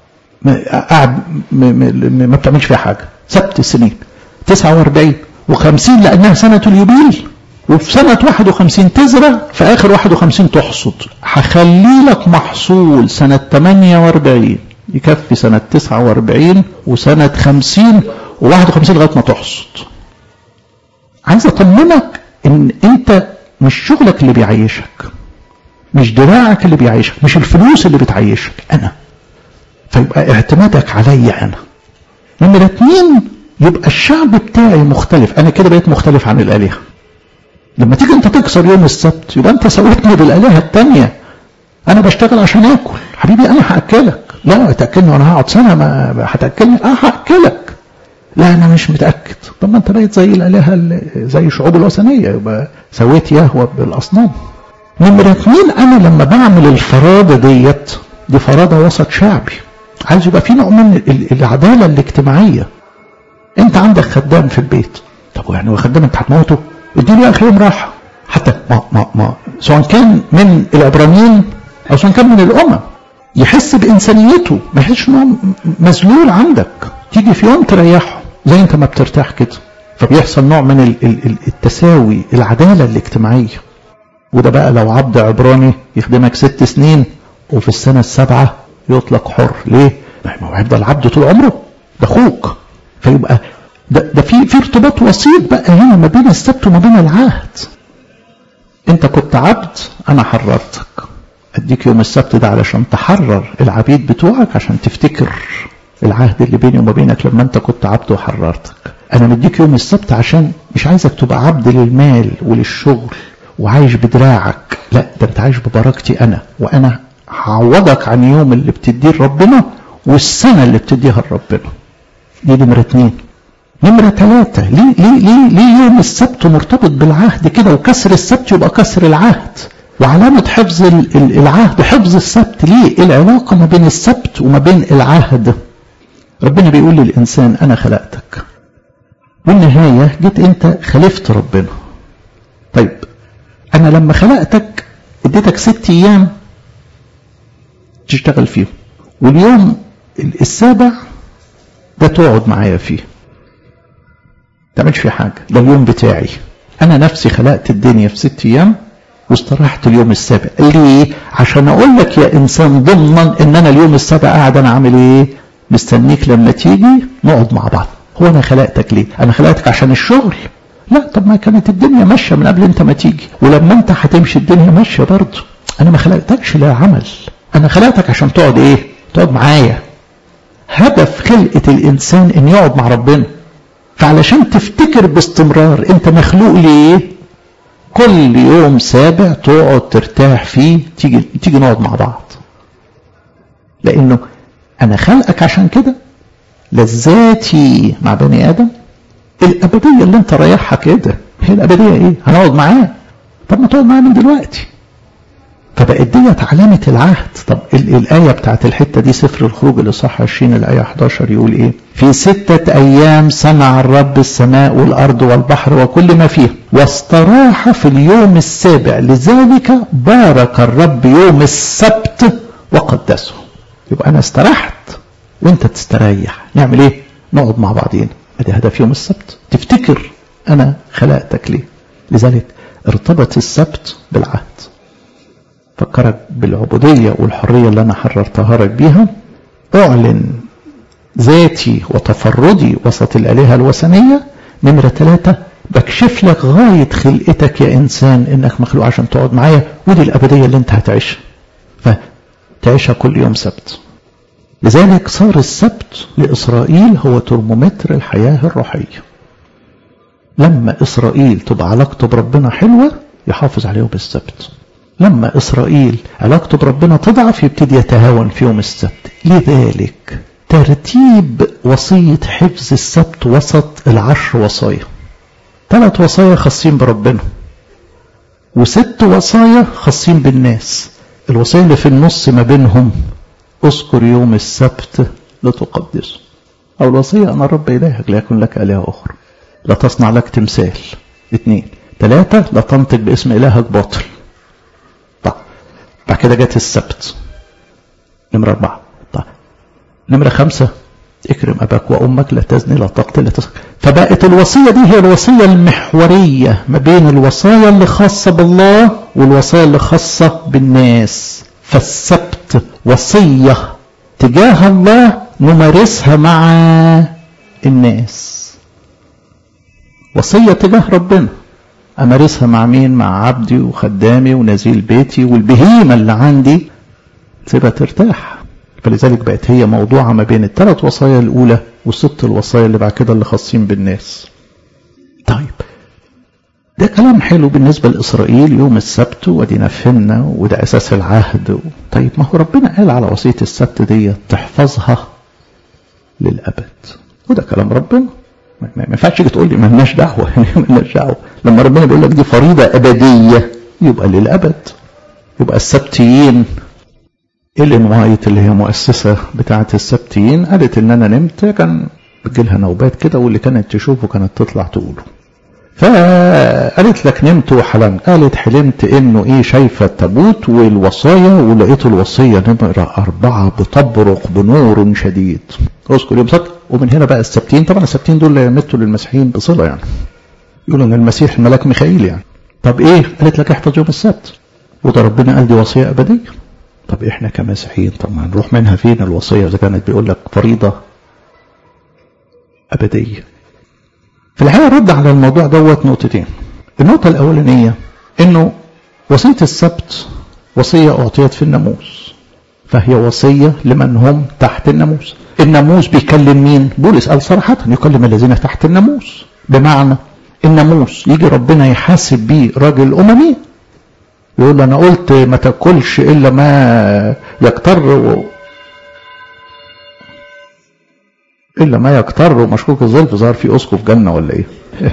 قاعد ما بتعملش فيها حاجة سبت السنين 49 و50 لأنها سنة اليوبيل وفي سنة 51 تزرع في آخر 51 تحصد هخلي لك محصول سنة 48 يكفي سنة 49 وسنة 50 و51 لغاية ما تحصد عايز أطمنك إن أنت مش شغلك اللي بيعيشك مش دراعك اللي بيعيشك مش الفلوس اللي بتعيشك أنا فيبقى اعتمادك عليا أنا نمرة اتنين يبقى الشعب بتاعي مختلف أنا كده بقيت مختلف عن الآلهة لما تيجي أنت تكسر يوم السبت يبقى أنت سويتني بالآلهة التانية أنا بشتغل عشان آكل حبيبي أنا هأكلك لا تأكلني وأنا هقعد سنة ما هتأكلني أه هأكلك لا أنا مش متأكد طب ما أنت بقيت زي الآلهة زي الشعوب الوثنية يبقى سويت يهوى بالأصنام نمرة اثنين أنا لما بعمل الفرادة ديت دي فرادة وسط شعبي عايز يبقى في نوع من العدالة الاجتماعية أنت عندك خدام في البيت طب يعني هو خدام أنت هتموته اديله آخر يوم راحة حتى ما ما ما سواء كان من العبرانيين أو سواء كان من الأمم يحس بإنسانيته ما يحسش إنه مذلول عندك تيجي في يوم تريحه زي أنت ما بترتاح كده فبيحصل نوع من التساوي العدالة الاجتماعية وده بقى لو عبد عبراني يخدمك ست سنين وفي السنة السابعة يطلق حر ليه؟ ما هو هيفضل عبد طول عمره ده أخوك فيبقى ده, ده في في ارتباط وسيط بقى هنا ما بين السبت وما بين العهد انت كنت عبد انا حررتك اديك يوم السبت ده علشان تحرر العبيد بتوعك عشان تفتكر العهد اللي بيني وما بينك لما انت كنت عبد وحررتك انا مديك يوم السبت عشان مش عايزك تبقى عبد للمال وللشغل وعايش بدراعك لا ده انت عايش ببركتي انا وانا هعوضك عن يوم اللي بتديه لربنا والسنه اللي بتديها لربنا دي نمره اتنين نمره ثلاثه ليه ليه ليه ليه يوم السبت مرتبط بالعهد كده وكسر السبت يبقى كسر العهد وعلامة حفظ العهد حفظ السبت ليه العلاقة ما بين السبت وما بين العهد ربنا بيقول للإنسان أنا خلقتك والنهاية جيت أنت خلفت ربنا طيب أنا لما خلقتك اديتك ست أيام تشتغل فيهم واليوم السابع ده تقعد معايا فيه تعملش فيه حاجة ده اليوم بتاعي أنا نفسي خلقت الدنيا في ست أيام واستراحت اليوم السابع ليه عشان اقول لك يا انسان ضمن ان انا اليوم السابع قاعد انا عامل ايه مستنيك لما تيجي نقعد مع بعض هو انا خلقتك ليه انا خلقتك عشان الشغل لا طب ما كانت الدنيا ماشيه من قبل انت ما تيجي ولما انت هتمشي الدنيا ماشيه برضه انا ما خلقتكش لا عمل انا خلقتك عشان تقعد ايه تقعد معايا هدف خلقه الانسان ان يقعد مع ربنا فعلشان تفتكر باستمرار انت مخلوق ليه كل يوم سابع تقعد ترتاح فيه تيجي تيجي نقعد مع بعض لانه انا خلقك عشان كده لذاتي مع بني ادم الابديه اللي انت رايحها كده هي الابديه ايه هنقعد معاه طب ما تقعد معاه من دلوقتي فبقت ديت علامة العهد طب الآية بتاعت الحتة دي سفر الخروج الإصحاح 20 الآية 11 يقول إيه في ستة أيام صنع الرب السماء والأرض والبحر وكل ما فيه واستراح في اليوم السابع لذلك بارك الرب يوم السبت وقدسه يبقى أنا استرحت وأنت تستريح نعمل إيه نقعد مع بعضين ادي هدف يوم السبت تفتكر أنا خلقتك ليه لذلك ارتبط السبت بالعهد فكرك بالعبودية والحرية اللي أنا حررتها لك بيها أعلن ذاتي وتفردي وسط الآلهة الوثنية نمرة ثلاثة بكشف لك غاية خلقتك يا إنسان إنك مخلوق عشان تقعد معايا ودي الأبدية اللي أنت هتعيشها فتعيشها كل يوم سبت لذلك صار السبت لإسرائيل هو ترمومتر الحياة الروحية لما إسرائيل تبقى علاقته بربنا حلوة يحافظ عليه بالسبت لما إسرائيل علاقته بربنا تضعف يبتدي يتهاون في يوم السبت لذلك ترتيب وصية حفظ السبت وسط العشر وصايا ثلاث وصايا خاصين بربنا وست وصايا خاصين بالناس الوصايا اللي في النص ما بينهم اذكر يوم السبت لتقدسه أو الوصية أنا رب إلهك لا يكون لك آلهة أخرى لا تصنع لك تمثال اثنين ثلاثة لا تنطق باسم إلهك باطل طيب بعد كده جت السبت نمرة أربعة طيب نمرة خمسة اكرم أباك وأمك لا تزني لا تقتل لا تسرق فبقت الوصية دي هي الوصية المحورية ما بين الوصايا اللي خاصة بالله والوصايا اللي خاصة بالناس فالسبت وصية تجاه الله نمارسها مع الناس وصية تجاه ربنا أمارسها مع مين مع عبدي وخدامي ونزيل بيتي والبهيمة اللي عندي تبقى ترتاح فلذلك بقت هي موضوعة ما بين الثلاث وصايا الأولى والست الوصايا اللي بعد كده اللي خاصين بالناس طيب ده كلام حلو بالنسبة لإسرائيل يوم السبت ودينا فهمنا وده أساس العهد طيب ما هو ربنا قال على وصية السبت دي تحفظها للأبد وده كلام ربنا ما ينفعش تيجي تقول لي مالناش دعوة مالناش دعوة لما ربنا بيقول لك دي فريضة أبدية يبقى للأبد يبقى السبتيين إيلين وايت اللي هي مؤسسة بتاعة السبتيين قالت إن أنا نمت كان بتجيلها نوبات كده واللي كانت تشوفه كانت تطلع تقوله فقالت لك نمت وحلمت قالت حلمت انه ايه شايفه التابوت والوصايا ولقيت الوصيه نمره اربعه بتبرق بنور شديد اذكر يوم سبت ومن هنا بقى السبتين طبعا السبتين دول يمتوا للمسيحيين بصله يعني يقولوا ان المسيح الملاك ميخائيل يعني طب ايه قالت لك احفظ يوم السبت وده ربنا قال دي وصيه ابديه طب احنا كمسيحيين طب ما هنروح منها فين الوصيه اذا كانت بيقول لك فريضه ابديه في الحقيقه رد على الموضوع دوت نقطتين النقطه الاولانيه انه وصيه السبت وصيه اعطيت في الناموس فهي وصيه لمن هم تحت الناموس الناموس بيكلم مين بولس قال صراحه يكلم الذين تحت الناموس بمعنى الناموس يجي ربنا يحاسب بيه راجل اممي يقول انا قلت ما تاكلش الا ما يكتر الا ما يكتر ومشكوك الظلف ظهر في اسقف جنه ولا ايه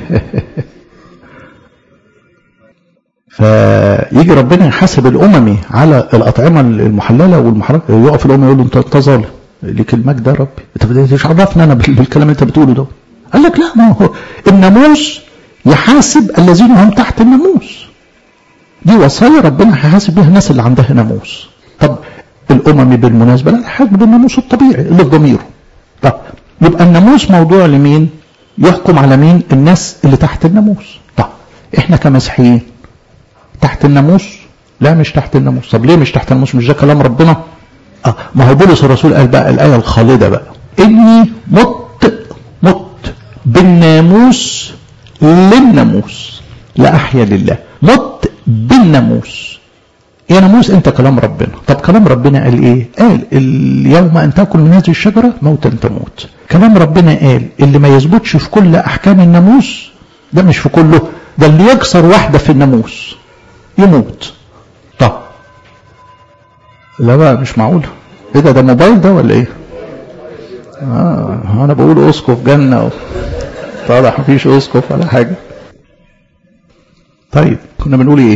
فيجي ربنا يحاسب الاممي على الاطعمه المحلله والمحرمه يقف الامم يقول له انت انت ظالم ليك المجد يا ربي انت مش عرفني انا بالكلام اللي انت بتقوله ده قال لك لا ما هو الناموس يحاسب الذين هم تحت الناموس دي وصايا ربنا هيحاسب بيها الناس اللي عندها ناموس طب الامم بالمناسبه لا هيحاسب بالناموس الطبيعي اللي في ضميره طب يبقى الناموس موضوع لمين يحكم على مين الناس اللي تحت الناموس طب احنا كمسيحيين تحت الناموس لا مش تحت الناموس طب ليه مش تحت الناموس مش ده كلام ربنا اه ما هو بولس الرسول قال بقى الايه الخالده بقى اني مت مت بالناموس للناموس لا احيا لله مت بالناموس يا ناموس انت كلام ربنا طب كلام ربنا قال ايه قال اليوم ان تاكل من هذه الشجره موتا تموت كلام ربنا قال اللي ما يثبتش في كل احكام الناموس ده مش في كله ده اللي يكسر واحده في الناموس يموت طب لا بقى مش معقول ايه ده ده موبايل ده ولا ايه اه انا بقول اسقف جنه طالع مفيش اسقف ولا حاجه طيب كنا بنقول ايه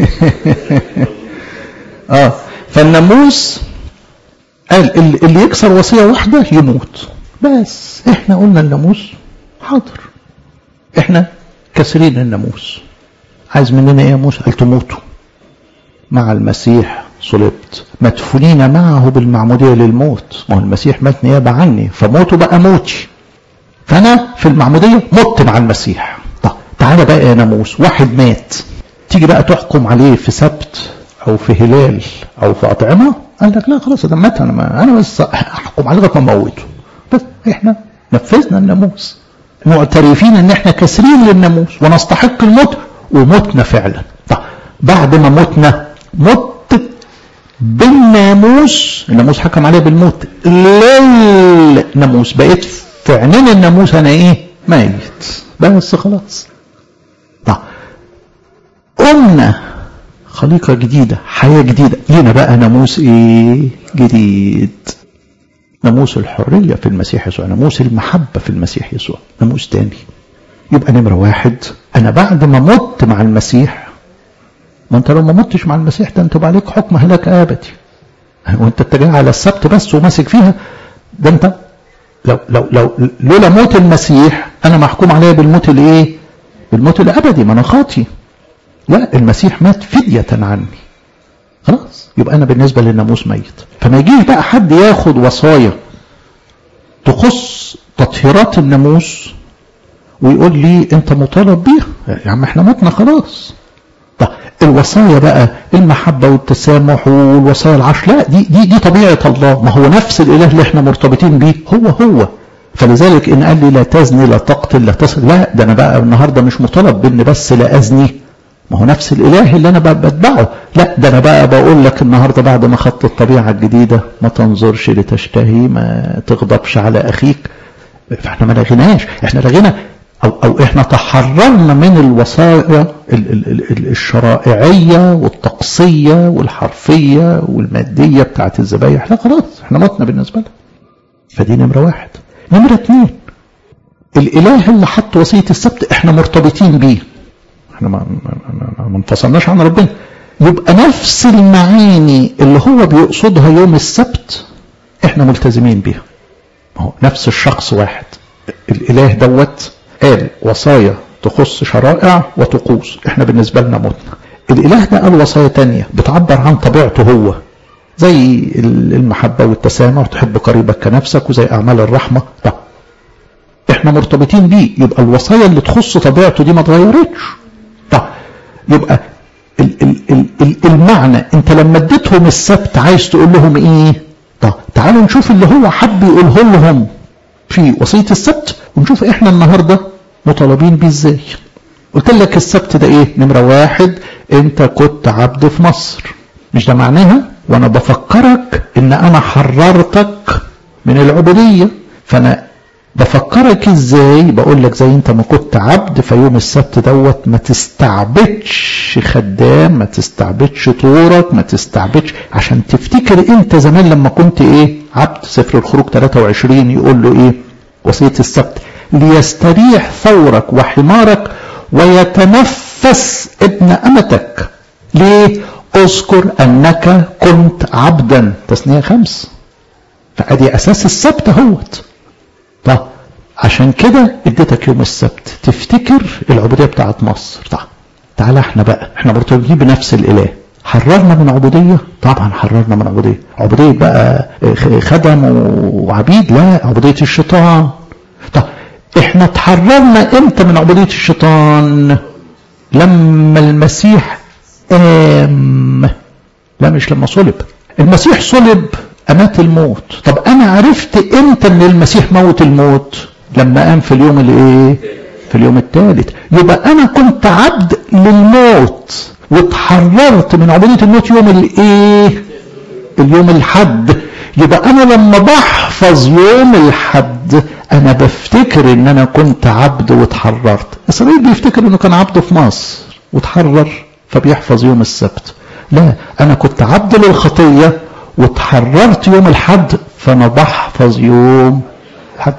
اه فالناموس قال اللي يكسر وصيه واحده يموت بس احنا قلنا الناموس حاضر احنا كسرين الناموس عايز مننا ايه يا موسى قال تموتوا مع المسيح صلبت مدفونين معه بالمعمودية للموت ما هو المسيح مات نيابة عني فموته بقى موتي فأنا في المعمودية مت مع المسيح طب تعالى بقى يا ناموس واحد مات تيجي بقى تحكم عليه في سبت أو في هلال أو في أطعمة قال لك لا خلاص ده مات أنا ما أنا بس أحكم عليه لغاية ما أموته بس إحنا نفذنا الناموس معترفين ان احنا كاسرين للناموس ونستحق الموت ومتنا فعلا طب بعد ما متنا مت بالناموس الناموس حكم عليه بالموت للناموس بقيت في عينين الناموس انا ايه ميت بس خلاص طب قمنا خليقة جديدة حياة جديدة لينا بقى ناموس ايه جديد ناموس الحرية في المسيح يسوع ناموس المحبة في المسيح يسوع ناموس تاني يبقى نمرة واحد أنا بعد ما مت مع المسيح ما أنت لو ما متش مع المسيح ده أنت عليك حكم هلاك أبدي وأنت اتجاه على السبت بس وماسك فيها ده أنت لو لو لو لولا موت المسيح أنا محكوم عليا بالموت الإيه؟ بالموت الأبدي ما أنا خاطي لا المسيح مات فدية عني خلاص يبقى انا بالنسبه للناموس ميت فما يجيش بقى حد ياخد وصايا تخص تطهيرات الناموس ويقول لي انت مطالب بيها يا عم احنا متنا خلاص طب الوصايا بقى المحبة والتسامح والوصايا العشر لا دي دي دي طبيعة الله ما هو نفس الإله اللي احنا مرتبطين بيه هو هو فلذلك إن قال لي لا تزني لا تقتل لا تسرق لا ده أنا بقى النهاردة مش مطالب بإن بس لا أزني ما هو نفس الإله اللي أنا بتبعه لا ده أنا بقى بقول لك النهاردة بعد ما خدت الطبيعة الجديدة ما تنظرش لتشتهي ما تغضبش على أخيك فاحنا ما لغيناش احنا لغينا أو, أو إحنا تحررنا من الوصايا الشرائعية والطقسية والحرفية والمادية بتاعت الذبايح لا خلاص إحنا متنا بالنسبة لها فدي نمرة واحد نمرة اتنين الإله اللي حط وصية السبت إحنا مرتبطين بيه إحنا ما, ما, ما انفصلناش عن ربنا يبقى نفس المعاني اللي هو بيقصدها يوم السبت إحنا ملتزمين بيها هو نفس الشخص واحد الإله دوت قال وصايا تخص شرائع وطقوس احنا بالنسبة لنا متنا الاله ده قال وصايا تانية بتعبر عن طبيعته هو زي المحبة والتسامح تحب قريبك كنفسك وزي اعمال الرحمة لا احنا مرتبطين بيه يبقى الوصايا اللي تخص طبيعته دي ما اتغيرتش طب يبقى ال ال ال ال المعنى انت لما اديتهم السبت عايز تقول لهم ايه طب تعالوا نشوف اللي هو حب يقوله لهم في وصية السبت ونشوف احنا النهاردة مطالبين بيه ازاي قلت لك السبت ده ايه نمرة واحد انت كنت عبد في مصر مش ده معناها وانا بفكرك ان انا حررتك من العبودية فانا بفكرك ازاي بقول لك زي انت ما كنت عبد فيوم السبت دوت ما تستعبدش خدام ما تستعبدش طورك ما تستعبدش عشان تفتكر انت زمان لما كنت ايه عبد سفر الخروج 23 يقول له ايه وصية السبت ليستريح ثورك وحمارك ويتنفس ابن أمتك ليه اذكر أنك كنت عبدا تثنية خمس فأدي أساس السبت اهوت طب عشان كده اديتك يوم السبت تفتكر العبودية بتاعت مصر طب تعالى احنا بقى احنا مرتبطين بنفس الإله حررنا من عبودية طبعا حررنا من عبودية عبودية بقى خدم وعبيد لا عبودية الشيطان طب احنا اتحررنا امتى من عبودية الشيطان لما المسيح قام لا مش لما صلب المسيح صلب امات الموت طب انا عرفت امتى ان المسيح موت الموت لما قام في اليوم الايه في اليوم الثالث يبقى انا كنت عبد للموت واتحررت من عبودية الموت يوم الايه اليوم الحد يبقى انا لما بحفظ يوم الحد انا بفتكر ان انا كنت عبد واتحررت اسرائيل بيفتكر انه كان عبد في مصر واتحرر فبيحفظ يوم السبت لا انا كنت عبد للخطية واتحررت يوم الحد فانا بحفظ يوم الحد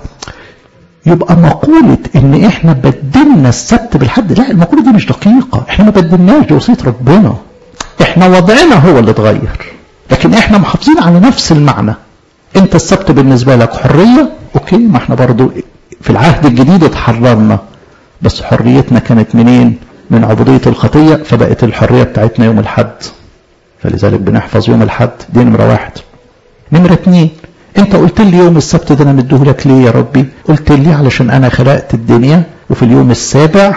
يبقى مقولة ان احنا بدلنا السبت بالحد لا المقولة دي مش دقيقة احنا ما بدلناش دي وصية ربنا احنا وضعنا هو اللي اتغير لكن احنا محافظين على نفس المعنى انت السبت بالنسبة لك حرية اوكي ما احنا برضو في العهد الجديد اتحررنا بس حريتنا كانت منين من عبودية الخطية فبقت الحرية بتاعتنا يوم الحد فلذلك بنحفظ يوم الحد دي نمرة واحد نمرة اتنين انت قلت لي يوم السبت ده انا مديهولك ليه يا ربي قلت لي علشان انا خلقت الدنيا وفي اليوم السابع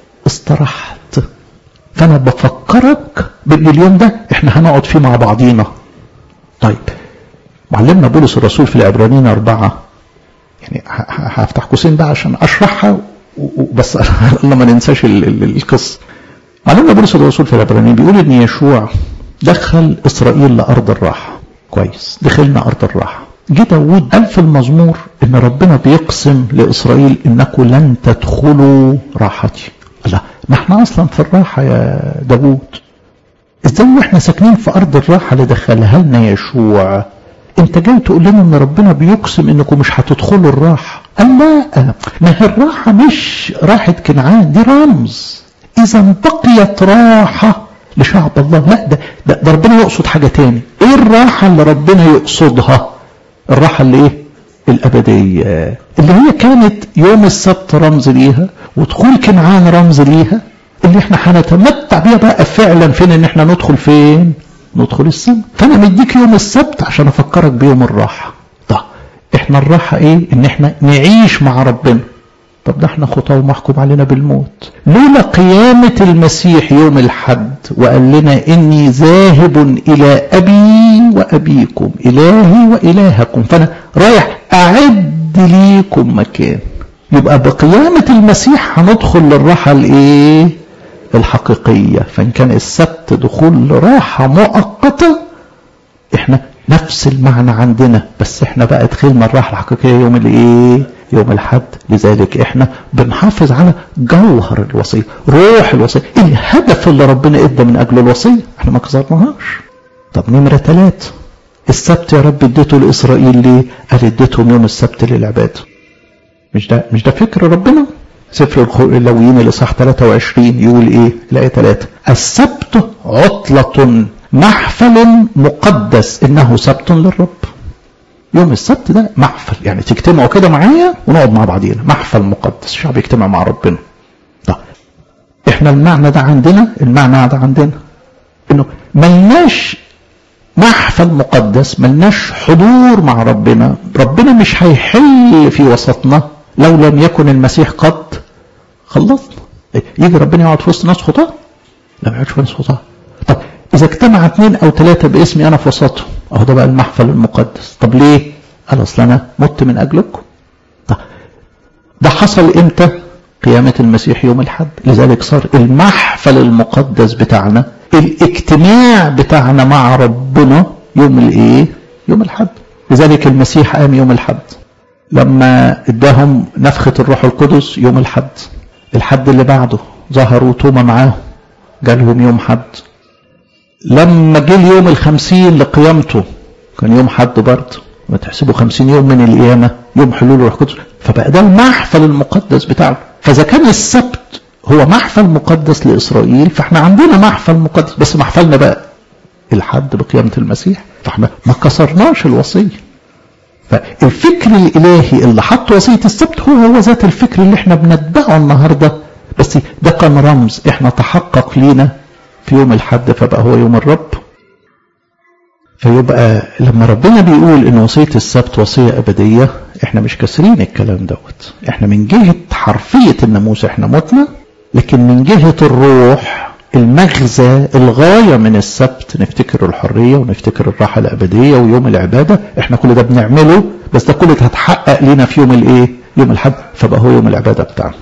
استرحت فانا بفكرك بان اليوم ده احنا هنقعد فيه مع بعضينا طيب معلمنا بولس الرسول في العبرانيين أربعة يعني هفتح قوسين بقى عشان أشرحها بس الله ما ننساش القصة معلمنا بولس الرسول في العبرانيين بيقول إن يشوع دخل إسرائيل لأرض الراحة كويس دخلنا أرض الراحة جه داود قال في المزمور إن ربنا بيقسم لإسرائيل إنكم لن تدخلوا راحتي لا ما احنا أصلا في الراحة يا داود ازاي واحنا ساكنين في أرض الراحة اللي دخلها لنا يشوع انت جاي تقول لنا ان ربنا بيقسم انكم مش هتدخلوا الراحة قال لا ما هي الراحة مش راحة كنعان دي رمز اذا بقيت راحة لشعب الله لا ده, ده, ده ربنا يقصد حاجة تاني ايه الراحة اللي ربنا يقصدها الراحة اللي ايه الابدية اللي هي كانت يوم السبت رمز ليها ودخول كنعان رمز ليها اللي احنا هنتمتع بيها بقى فعلا فين ان احنا ندخل فين ندخل السماء فانا مديك يوم السبت عشان افكرك بيوم الراحة طب احنا الراحة ايه ان احنا نعيش مع ربنا طب ده احنا خطاه ومحكوم علينا بالموت لولا قيامة المسيح يوم الحد وقال لنا اني ذاهب الى ابي وابيكم الهي والهكم فانا رايح اعد ليكم مكان يبقى بقيامة المسيح هندخل للراحة الايه الحقيقية فان كان السبت دخول لراحة مؤقتة احنا نفس المعنى عندنا بس احنا بقى دخلنا الراحة الحقيقية يوم الايه يوم الحد لذلك احنا بنحافظ على جوهر الوصية روح الوصية الهدف اللي ربنا ادى من اجل الوصية احنا ما كسرناهاش طب نمرة ثلاثة السبت يا رب اديته لاسرائيل ليه قال اديتهم يوم السبت للعبادة مش ده مش ده فكر ربنا سفر اللويين الاصحاح 23 يقول ايه الايه 3 السبت عطلة محفل مقدس انه سبت للرب يوم السبت ده محفل يعني تجتمعوا كده معايا ونقعد مع بعضينا محفل مقدس الشعب يجتمع مع ربنا طب احنا المعنى ده عندنا المعنى ده عندنا انه ملناش محفل مقدس ملناش حضور مع ربنا ربنا مش هيحل في وسطنا لو لم يكن المسيح قد خلصنا يجي ربنا يقعد في وسط ناس خطاه لا ما يقعدش في ناس خطاه طب اذا اجتمع اثنين او ثلاثه باسمي انا في وسطهم اهو ده بقى المحفل المقدس طب ليه قال اصل انا مت من اجلكم طب ده حصل امتى قيامة المسيح يوم الحد لذلك صار المحفل المقدس بتاعنا الاجتماع بتاعنا مع ربنا يوم الايه يوم الحد لذلك المسيح قام يوم الحد لما اداهم نفخة الروح القدس يوم الحد الحد اللي بعده ظهروا توما معاهم جالهم يوم حد لما جه اليوم الخمسين لقيامته كان يوم حد برضه ما تحسبوا خمسين يوم من القيامة يوم حلول الروح القدس فبقى ده المحفل المقدس بتاعنا فإذا كان السبت هو محفل مقدس لإسرائيل فاحنا عندنا محفل مقدس بس محفلنا بقى الحد بقيامة المسيح فاحنا ما كسرناش الوصية فالفكر الإلهي اللي حط وصية السبت هو هو ذات الفكر اللي احنا بنتبعه النهاردة بس ده كان رمز احنا تحقق لينا في يوم الحد فبقى هو يوم الرب فيبقى لما ربنا بيقول ان وصية السبت وصية ابدية احنا مش كاسرين الكلام دوت احنا من جهة حرفية الناموس احنا متنا لكن من جهة الروح المغزى الغاية من السبت نفتكر الحرية ونفتكر الراحة الأبدية ويوم العبادة احنا كل ده بنعمله بس ده كله هتحقق لنا في يوم الايه يوم الحد فبقى هو يوم العبادة بتاعنا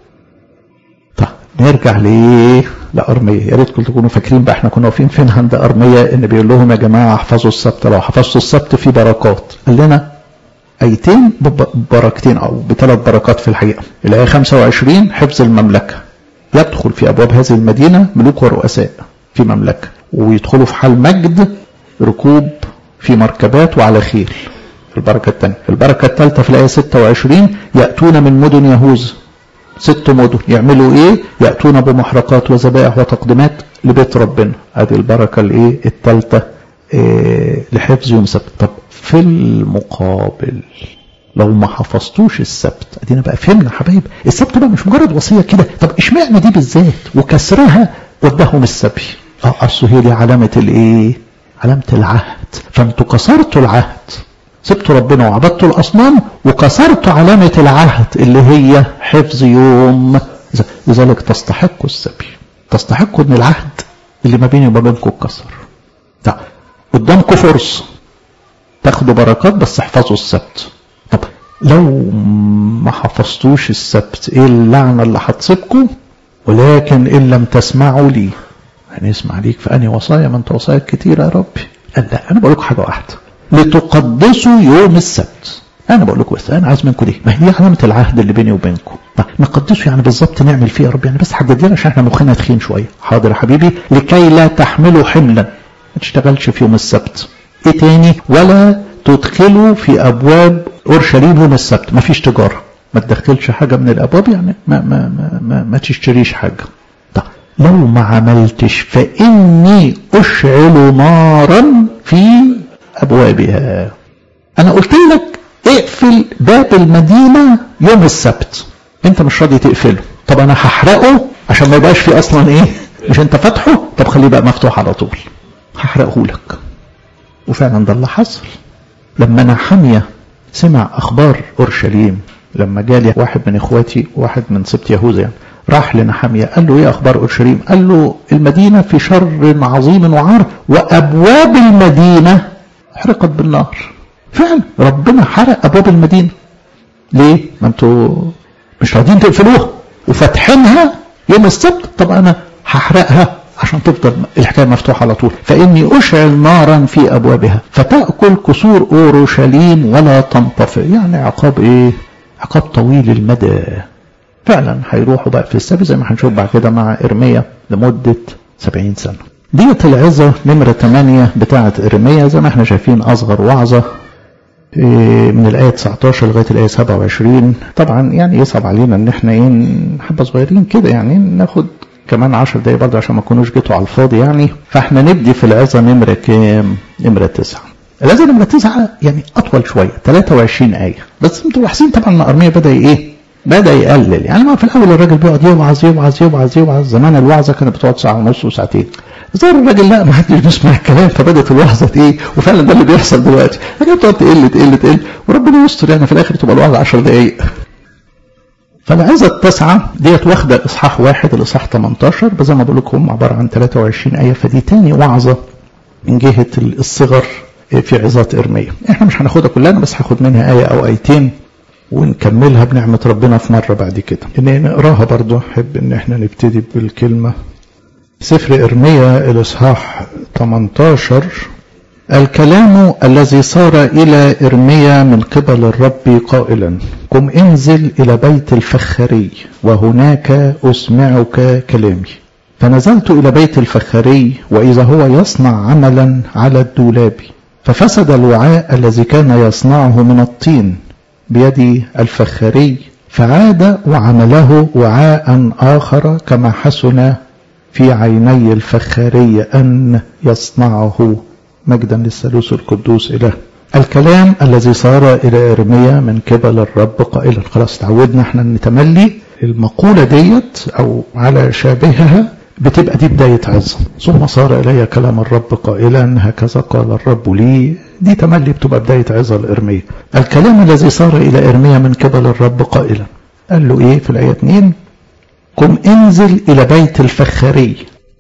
طيب نرجع لايه لأرمية يا ريت كنتوا تكونوا فاكرين بقى احنا كنا واقفين فين عند أرمية ان بيقول لهم يا جماعة احفظوا السبت لو حفظتوا السبت في بركات قال لنا ايتين ببركتين او بثلاث بركات في الحقيقة الآية 25 حفظ المملكة يدخل في أبواب هذه المدينة ملوك ورؤساء في مملكة ويدخلوا في حال مجد ركوب في مركبات وعلى خيل البركة الثانية البركة الثالثة في الآية 26 يأتون من مدن يهوذا ست مدن يعملوا ايه يأتون بمحرقات وذبائح وتقديمات لبيت ربنا هذه البركة الايه الثالثة إيه لحفظ يوم السبت طب في المقابل لو ما حفظتوش السبت ادينا بقى فهمنا حبايب السبت بقى مش مجرد وصيه كده طب اشمعنى دي بالذات وكسرها وداهم السبي اه اصل هي دي علامه الايه علامه العهد فانتوا كسرتوا العهد سبتوا ربنا وعبدتوا الاصنام وكسرتوا علامه العهد اللي هي حفظ يوم لذلك تستحقوا السبي تستحقوا ان العهد اللي ما بيني وما بينكم اتكسر طب قدامكم فرصه تاخدوا بركات بس احفظوا السبت طب لو ما حفظتوش السبت ايه اللعنة اللي هتصيبكم ولكن ان لم تسمعوا لي هنسمع ليك في انهي وصايا ما انت وصايا كتير يا ربي قال لا انا بقول لكم حاجه واحده لتقدسوا يوم السبت انا بقول لكم بس انا عايز منكم دي ما هي علامه العهد اللي بيني وبينكم نقدسه يعني بالظبط نعمل فيه يا رب يعني بس حدد لنا عشان احنا مخنا تخين شويه حاضر يا حبيبي لكي لا تحملوا حملا ما تشتغلش في يوم السبت ايه تاني ولا تدخلوا في ابواب اورشليم يوم السبت ما فيش تجاره ما تدخلش حاجه من الابواب يعني ما ما ما ما, ما تشتريش حاجه طب لو ما عملتش فاني اشعل نارا في ابوابها انا قلت لك اقفل باب المدينه يوم السبت انت مش راضي تقفله طب انا هحرقه عشان ما يبقاش فيه اصلا ايه مش انت فاتحه طب خليه بقى مفتوح على طول هحرقه لك وفعلا ده اللي حصل لما نحمية سمع اخبار اورشليم لما جالي واحد من اخواتي واحد من سبت يهوذا يعني راح لنحمية قال له ايه اخبار اورشليم قال له المدينة في شر عظيم وعار وابواب المدينة حرقت بالنار فعلا ربنا حرق ابواب المدينة ليه ما انتوا مش راضيين تقفلوها وفاتحينها يوم السبت طب انا هحرقها عشان تفضل الحكايه مفتوحه على طول فاني اشعل نارا في ابوابها فتاكل كسور اورشليم ولا تنطفئ يعني عقاب ايه عقاب طويل المدى فعلا هيروحوا بقى في السبت زي ما هنشوف بعد كده مع ارميا لمده 70 سنه ديت العظه نمره 8 بتاعه ارميا زي ما احنا شايفين اصغر وعظه من الآية 19 لغاية الآية 27 طبعا يعني يصعب علينا ان احنا ايه حبة صغيرين كده يعني ناخد كمان 10 دقايق برضه عشان ما تكونوش جيتوا على الفاضي يعني فاحنا نبدي في العظة نمرة كام؟ نمرة 9 العظة نمرة 9 يعني أطول شوية 23 آية بس انتوا ملاحظين طبعا ان أرمية بدأ ايه؟ بدأ يقلل يعني ما في الأول الراجل بيقعد يوعظ يوعظ يوعظ يوعظ زمان الوعظة كانت بتقعد ساعة ونص وساعتين ظهر الراجل لا ما حدش بيسمع الكلام فبدات الوعظه ايه وفعلا ده اللي بيحصل دلوقتي لكن بتقعد تقل تقل تقل وربنا يستر يعني في الاخر تبقى الوعظه 10 دقائق فالعظه التاسعه ديت واخده اصحاح واحد الاصحاح 18 بس زي ما بقول لكم عباره عن 23 ايه فدي تاني وعظه من جهه الصغر في عظات ارميه احنا مش هناخدها كلها بس هاخد منها ايه او ايتين ونكملها بنعمه ربنا في مره بعد كده ان نقراها برضو احب ان احنا نبتدي بالكلمه سفر إرميا الإصحاح 18 الكلام الذي صار إلى إرميا من قبل الرب قائلا قم انزل إلى بيت الفخاري وهناك أسمعك كلامي فنزلت إلى بيت الفخاري وإذا هو يصنع عملا على الدولاب ففسد الوعاء الذي كان يصنعه من الطين بيد الفخاري فعاد وعمله وعاء آخر كما حسن في عيني الفخاري أن يصنعه مجدا للثالوث القدوس إله الكلام الذي صار إلى إرميا من قبل الرب قائلا خلاص تعودنا احنا نتملي المقولة ديت أو على شابهها بتبقى دي بداية عظة ثم صار إلي كلام الرب قائلا هكذا قال الرب لي دي تملي بتبقى بداية عظة لإرميا الكلام الذي صار إلى إرميا من قبل الرب قائلا قال له إيه في الآية 2 قم انزل إلى بيت الفخاري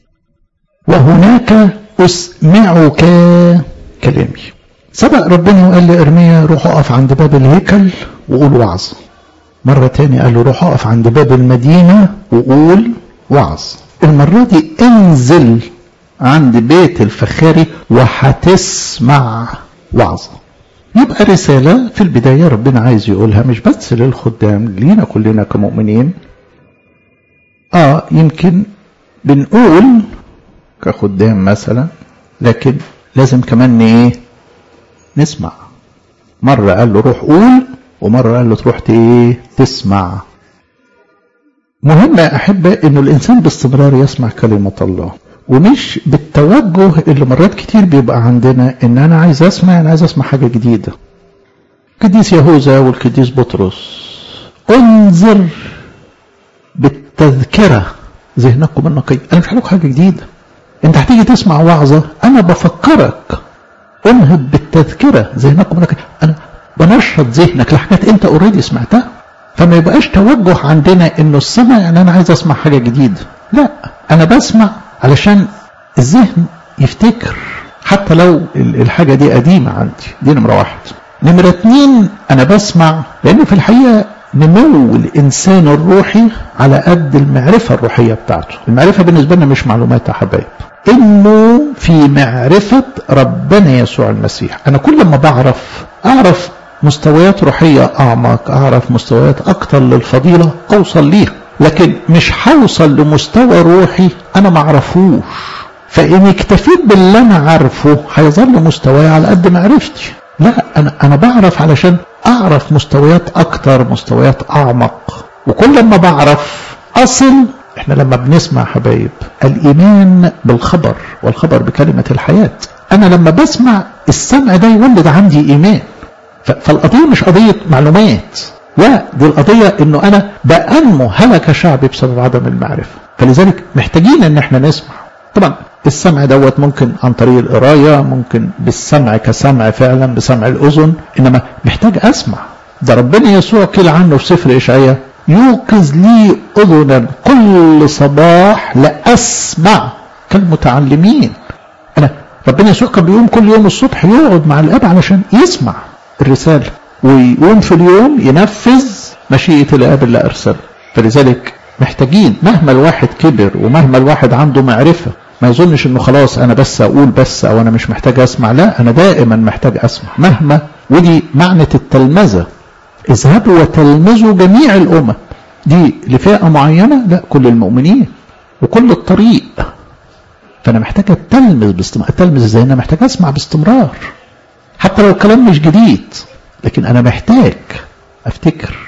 وهناك أسمعك كلامي سبق ربنا وقال لإرميا روح أقف عند باب الهيكل وقول وعظ مرة تاني قال له روح أقف عند باب المدينة وقول وعظ المرة دي انزل عند بيت الفخاري وهتسمع وعظ يبقى رسالة في البداية ربنا عايز يقولها مش بس للخدام لينا كلنا كمؤمنين اه يمكن بنقول كخدام مثلا لكن لازم كمان ايه نسمع مرة قال له روح قول ومرة قال له تروح ايه تسمع مهم يا أحبة إنه الإنسان باستمرار يسمع كلمة الله ومش بالتوجه اللي مرات كتير بيبقى عندنا إن أنا عايز أسمع أنا عايز أسمع حاجة جديدة القديس يهوذا والقديس بطرس انظر بالتذكرة ذهنكم النقي أنا مش هقول حاجة جديدة أنت هتيجي تسمع وعظة أنا بفكرك انهض بالتذكرة ذهنكم النقي أنا بنشط ذهنك لحاجات أنت أوريدي سمعتها فما يبقاش توجه عندنا انه السمع يعني انا عايز اسمع حاجه جديده لا انا بسمع علشان الذهن يفتكر حتى لو الحاجه دي قديمه عندي دي نمره واحد نمره اتنين انا بسمع لانه في الحقيقه نمو الانسان الروحي على قد المعرفه الروحيه بتاعته المعرفه بالنسبه لنا مش معلومات يا حبايب انه في معرفه ربنا يسوع المسيح انا كل ما بعرف اعرف مستويات روحية أعمق أعرف مستويات أكتر للفضيلة أوصل ليها لكن مش هوصل لمستوى روحي أنا معرفوش فإن اكتفيت باللي أنا عارفه هيظل مستواي على قد معرفتي لا أنا أنا بعرف علشان أعرف مستويات أكتر مستويات أعمق وكل ما بعرف أصل احنا لما بنسمع حبايب الإيمان بالخبر والخبر بكلمة الحياة أنا لما بسمع السمع ده يولد عندي إيمان فالقضية مش قضية معلومات لا دي القضية انه انا بأنمو هلك شعبي بسبب عدم المعرفة فلذلك محتاجين ان احنا نسمع طبعا السمع دوت ممكن عن طريق القراية ممكن بالسمع كسمع فعلا بسمع الأذن إنما محتاج أسمع ده ربنا يسوع قيل عنه في سفر إشعياء يوقظ لي أذنا كل صباح لأسمع كالمتعلمين أنا ربنا يسوع كان بيقوم كل يوم الصبح يقعد مع الأب علشان يسمع الرسالة ويقوم في اليوم ينفذ مشيئة الآب اللي أرسله فلذلك محتاجين مهما الواحد كبر ومهما الواحد عنده معرفة ما يظنش انه خلاص انا بس اقول بس او انا مش محتاج اسمع لا انا دائما محتاج اسمع مهما ودي معنى التلمذة اذهبوا وتلمذوا جميع الامم دي لفئة معينة لا كل المؤمنين وكل الطريق فانا محتاج اتلمذ باستمرار اتلمذ ازاي انا محتاج اسمع باستمرار حتى لو الكلام مش جديد لكن انا محتاج افتكر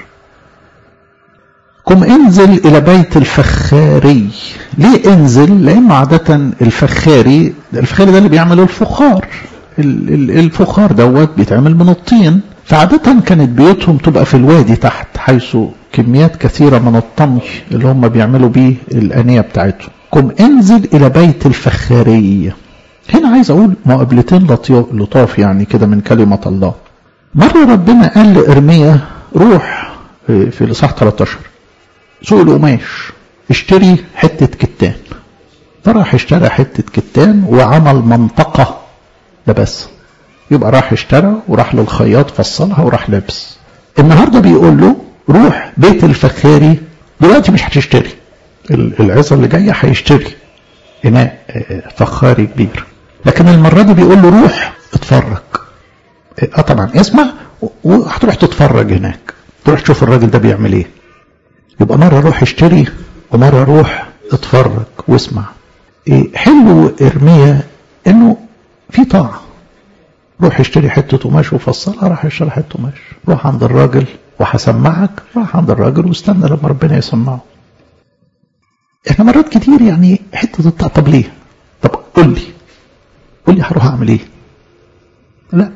قم انزل الى بيت الفخاري ليه انزل لان عادة الفخاري الفخاري ده اللي بيعمل الفخار الفخار دوت بيتعمل من الطين فعادة كانت بيوتهم تبقى في الوادي تحت حيث كميات كثيرة من الطمي اللي هم بيعملوا بيه الأنية بتاعتهم قم انزل إلى بيت الفخاري هنا عايز أقول مقابلتين لطاف يعني كده من كلمة الله مرة ربنا قال لإرميا روح في الإصحاح 13 سوق القماش اشتري حتة كتان فراح اشترى حتة كتان وعمل منطقة ده بس يبقى راح اشترى وراح للخياط فصلها وراح لابس النهاردة بيقول له روح بيت الفخاري دلوقتي مش هتشتري العظة اللي جاية هيشتري إناء فخاري كبير لكن المرة دي بيقول له روح اتفرج اه طبعا اسمع وهتروح تتفرج هناك تروح تشوف الراجل ده بيعمل ايه يبقى مرة روح اشتري ومرة روح اتفرج واسمع إيه حلو ارميا انه في طاعة روح اشتري حتة قماش وفصلها راح اشتري حتة قماش روح عند الراجل وهسمعك راح عند الراجل واستنى لما ربنا يسمعه احنا مرات كتير يعني حتة الطاعة طب ليه طب قول لي قول لي هروح اعمل ايه لا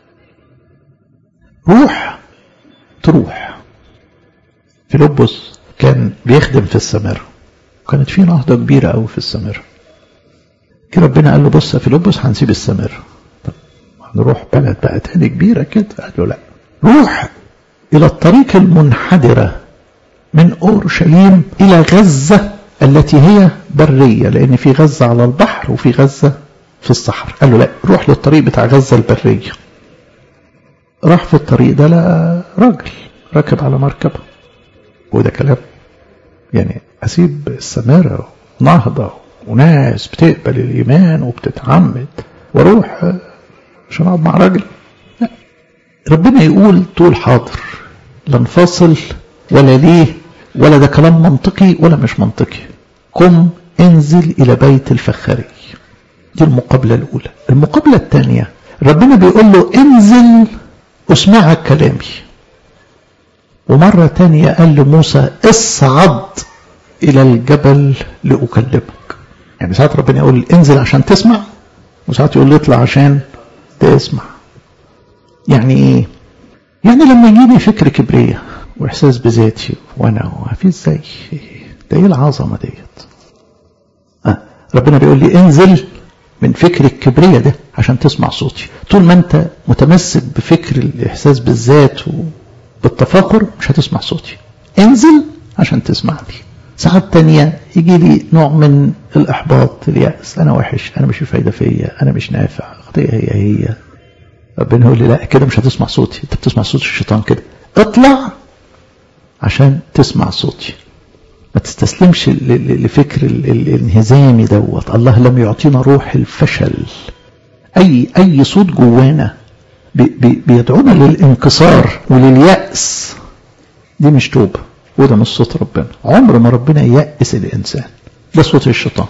روح تروح فيلبس كان بيخدم في السامرة وكانت في نهضة كبيرة قوي في السامرة كده ربنا قال له بص يا فيلبس هنسيب السامرة طب هنروح بلد بقى تاني كبيرة كده قال له لا روح إلى الطريق المنحدرة من أورشليم إلى غزة التي هي برية لأن في غزة على البحر وفي غزة في الصحراء قال له لا روح للطريق بتاع غزة البرية راح في الطريق ده لقى راجل راكب على مركبه وده كلام يعني أسيب السمارة نهضة وناس بتقبل الإيمان وبتتعمد واروح عشان أقعد مع راجل لا ربنا يقول طول حاضر لا انفصل ولا ليه ولا ده كلام منطقي ولا مش منطقي قم انزل إلى بيت الفخاري دي المقابلة الأولى المقابلة الثانية ربنا بيقول له انزل اسمعك كلامي ومرة تانية قال لموسى اصعد إلى الجبل لأكلمك يعني ساعات ربنا يقول انزل عشان تسمع وساعات يقول لي اطلع عشان تسمع يعني ايه يعني لما يجيني فكر كبرية واحساس بذاتي وانا في ازاي ده ايه العظمة ديت آه. ربنا بيقول لي انزل من فكر الكبرية ده عشان تسمع صوتي طول ما انت متمسك بفكر الاحساس بالذات بالتفاخر مش هتسمع صوتي انزل عشان تسمعني ساعات تانية يجي لي نوع من الإحباط اليأس أنا وحش أنا مش فايدة فيا أنا مش نافع خطيئة هي هي ربنا يقول لي لا كده مش هتسمع صوتي أنت بتسمع صوت الشيطان كده اطلع عشان تسمع صوتي ما تستسلمش لفكر الانهزامي دوت الله لم يعطينا روح الفشل أي أي صوت جوانا بيدعونا للانكسار ولليأس دي مش توبة وده مش صوت ربنا عمر ما ربنا يأس الإنسان ده صوت الشيطان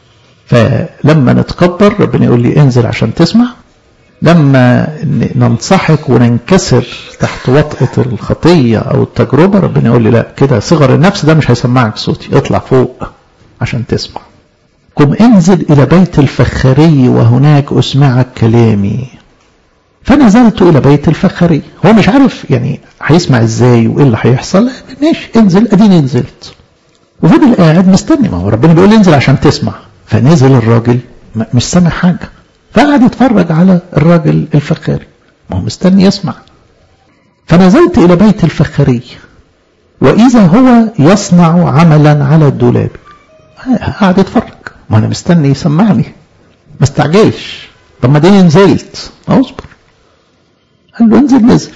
فلما نتكبر ربنا يقول لي انزل عشان تسمع لما ننصحك وننكسر تحت وطأة الخطية أو التجربة ربنا يقول لي لا كده صغر النفس ده مش هيسمعك صوتي اطلع فوق عشان تسمع قم انزل إلى بيت الفخاري وهناك أسمعك كلامي فنزلت إلى بيت الفخاري هو مش عارف يعني هيسمع ازاي وايه اللي هيحصل ماشي انزل اديني نزلت وفضل قاعد مستني ما هو ربنا بيقول انزل عشان تسمع فنزل الراجل مش سامع حاجة فقعد يتفرج على الراجل الفخاري ما هو مستني يسمع فنزلت إلى بيت الفخاري وإذا هو يصنع عملا على الدولاب قاعد يتفرج ما أنا مستني يسمعني ما استعجلش طب ما دي نزلت اصبر قال له انزل نزل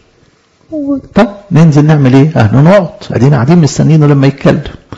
طب ننزل نعمل ايه اهلا نقعد ادينا قاعدين مستنينه لما يتكلم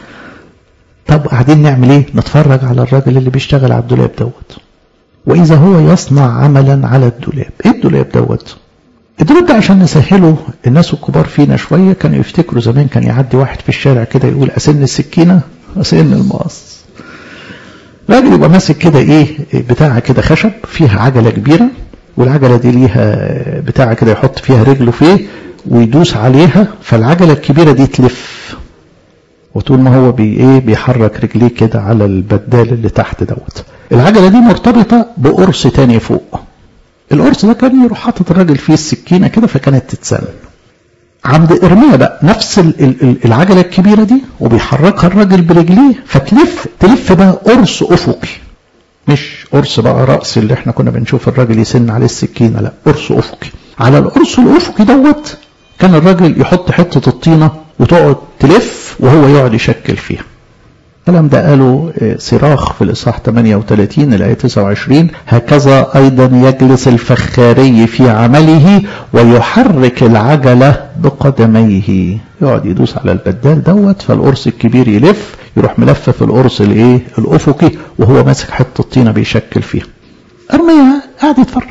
طب قاعدين نعمل ايه نتفرج على الراجل اللي بيشتغل على الدولاب دوت واذا هو يصنع عملا على الدولاب ايه الدولاب دوت الدولاب ده عشان نسهله الناس الكبار فينا شويه كانوا يفتكروا زمان كان يعدي واحد في الشارع كده يقول اسن السكينه اسن المقص راجل يبقى ماسك كده ايه بتاعه كده خشب فيها عجله كبيره والعجله دي ليها بتاعه كده يحط فيها رجله فيه ويدوس عليها فالعجله الكبيره دي تلف وطول ما هو بي ايه بيحرك رجليه كده على البدال اللي تحت دوت العجله دي مرتبطه بقرص تاني فوق القرص ده كان يروح حاطط الراجل فيه السكينه كده فكانت تتسن عند ارميا بقى نفس العجله الكبيره دي وبيحركها الراجل برجليه فتلف تلف بقى قرص افقي مش قرص بقى راس اللي احنا كنا بنشوف الراجل يسن عليه السكينه لا قرص افقي على القرص الافقي دوت كان الراجل يحط حته الطينه وتقعد تلف وهو يقعد يشكل فيها الكلام ده قاله صراخ في الإصحاح 38 الآية 29 هكذا أيضا يجلس الفخاري في عمله ويحرك العجلة بقدميه يقعد يدوس على البدال دوت فالقرص الكبير يلف يروح ملفف القرص الايه الأفقي وهو ماسك حتة طينة بيشكل فيها أرميا قاعد يتفرج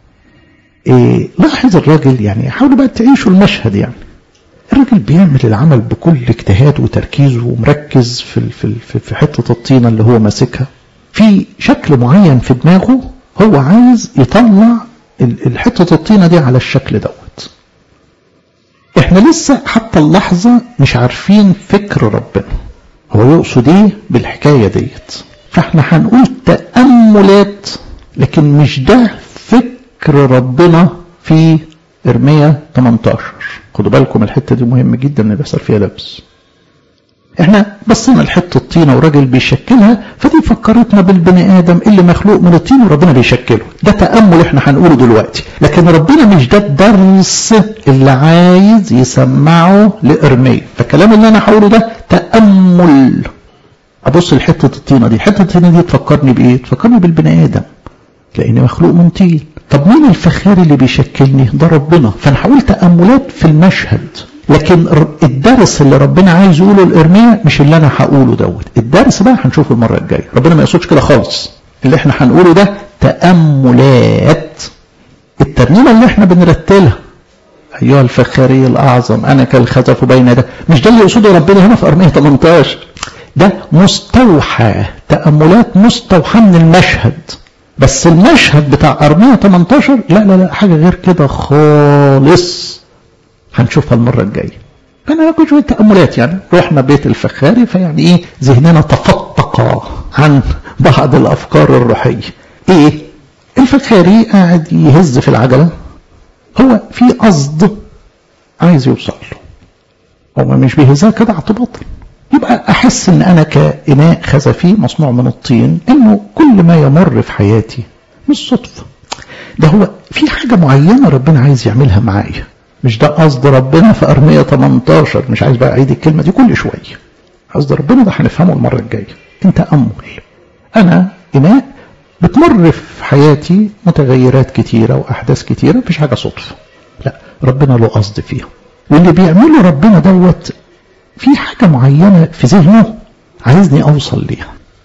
إيه لاحظ الراجل يعني حاولوا بقى تعيشوا المشهد يعني الراجل بيعمل العمل بكل اجتهاد وتركيز ومركز في في في حته الطينه اللي هو ماسكها في شكل معين في دماغه هو عايز يطلع حته الطينه دي على الشكل دوت احنا لسه حتى اللحظه مش عارفين فكر ربنا هو يقصد ايه بالحكايه ديت فاحنا هنقول تاملات لكن مش ده فكر ربنا في ارميا 18 خدوا بالكم الحته دي مهم جدا ان بيحصل فيها لبس احنا بصينا لحته الطينه وراجل بيشكلها فدي فكرتنا بالبني ادم اللي مخلوق من الطين وربنا بيشكله ده تامل احنا هنقوله دلوقتي لكن ربنا مش ده الدرس اللي عايز يسمعه لارميا فالكلام اللي انا هقوله ده تامل ابص لحته الطينه دي حته الطينه دي تفكرني بايه تفكرني بالبني ادم لاني مخلوق من طين طب مين الفخار اللي بيشكلني ده ربنا فانا هقول تاملات في المشهد لكن الدرس اللي ربنا عايز يقوله لارميا مش اللي انا هقوله دوت الدرس بقى هنشوفه المره الجايه ربنا ما يقصدش كده خالص اللي احنا هنقوله ده تاملات الترنيمه اللي احنا بنرتلها ايها الفخاري الاعظم انا كالخزف بين ده مش ده اللي يقصده ربنا هنا في ارميه 18 ده مستوحى تاملات مستوحى من المشهد بس المشهد بتاع أرمية 18 لا لا لا حاجة غير كده خالص هنشوفها المرة الجاية أنا كنت شوية تأملات يعني رحنا بيت الفخاري فيعني إيه ذهننا تفتق عن بعض الأفكار الروحية إيه الفخاري قاعد يهز في العجلة هو في قصد عايز يوصل له هو مش بيهزها كده اعتباطا يبقى أحس إن أنا كإناء خزفي مصنوع من الطين إنه كل ما يمر في حياتي مش صدفة ده هو في حاجة معينة ربنا عايز يعملها معايا مش ده قصد ربنا في أرمية 18 مش عايز بقى أعيد الكلمة دي كل شوية قصد ربنا ده هنفهمه المرة الجاية أنت أمل أنا إناء بتمر في حياتي متغيرات كتيرة وأحداث كتيرة مفيش حاجة صدفة لا ربنا له قصد فيها واللي بيعمله ربنا دوت في حاجة معينة في ذهنه عايزني أوصل ليها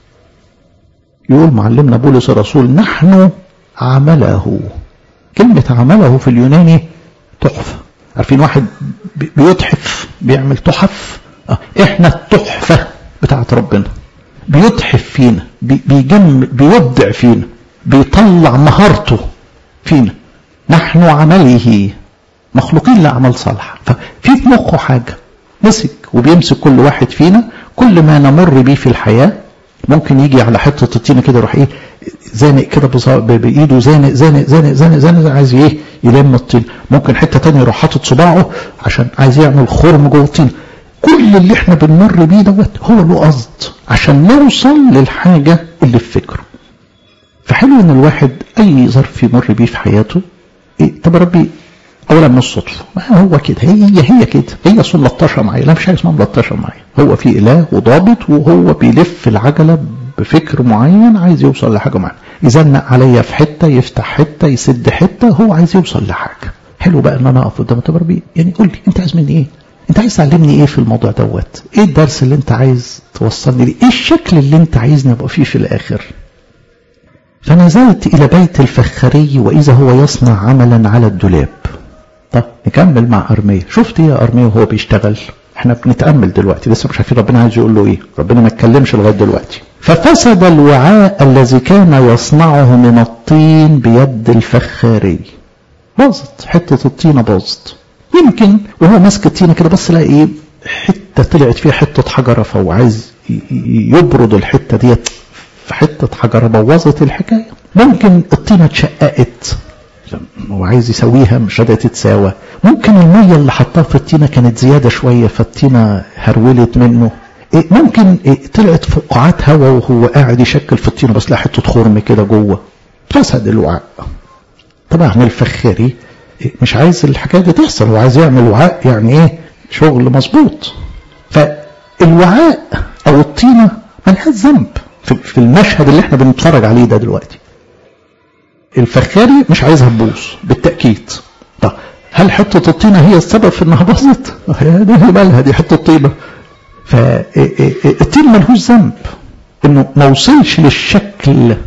يقول معلمنا بولس الرسول نحن عمله كلمة عمله في اليوناني تحفة عارفين واحد بيتحف بيعمل تحف اه احنا التحفة بتاعت ربنا بيتحف فينا بيجم بيودع فينا بيطلع مهارته فينا نحن عمله مخلوقين لأعمال صالحة ففي في مخه حاجة مسك وبيمسك كل واحد فينا كل ما نمر بيه في الحياة ممكن يجي على حتة الطينة كده يروح ايه زانق كده بإيده زانق زانق زانق زانق زانق عايز ايه يلم الطين ممكن حتة تانية يروح حاطط صباعه عشان عايز يعمل خرم جوه الطين كل اللي احنا بنمر بيه دوت هو له قصد عشان نوصل للحاجة اللي في فكره فحلو ان الواحد اي ظرف يمر بيه في حياته إيه طب ربي اولا مش صدفه ما هو كده هي هي كده هي اصلا ملطشه معايا لا مفيش حاجه اسمها ملطشه معايا هو في اله وضابط وهو بيلف العجله بفكر معين عايز يوصل لحاجه معينه يزنق عليا في حته يفتح حته يسد حته هو عايز يوصل لحاجه حلو بقى ان انا اقف قدام طب ربي يعني قول لي انت عايز مني ايه انت عايز تعلمني ايه في الموضوع دوت ايه الدرس اللي انت عايز توصلني ليه ايه الشكل اللي انت عايزني ابقى فيه في الاخر فنزلت إلى بيت الفخاري وإذا هو يصنع عملا على الدولاب طب نكمل مع أرمية شفت يا أرمية وهو بيشتغل احنا بنتأمل دلوقتي لسه مش عارفين ربنا عايز يقول له ايه ربنا ما اتكلمش لغاية دلوقتي ففسد الوعاء الذي كان يصنعه من الطين بيد الفخاري باظت حتة الطينة باظت يمكن وهو ماسك الطينة كده بص لقى ايه حتة طلعت فيها حتة حجرة فهو عايز يبرد الحتة ديت في حتة حجرة بوظت الحكاية ممكن الطينة اتشققت هو عايز يسويها مش قادرة تتساوى ممكن المية اللي حطها في الطينة كانت زيادة شوية فالطينة هرولت منه إيه ممكن إيه طلعت فقاعات هواء وهو قاعد يشكل في الطينة بس لا حتة خرم كده جوه فسد الوعاء طبعا الفخاري إيه مش عايز الحكاية دي تحصل هو عايز يعمل وعاء يعني ايه شغل مظبوط فالوعاء او الطينة ملهاش ذنب في المشهد اللي احنا بنتفرج عليه ده دلوقتي الفخاري مش عايزها تبوظ بالتأكيد طب هل حتة الطينة هي السبب في انها باظت؟ دي مالها دي حتة طينة فالطين ملهوش ذنب انه ما وصلش للشكل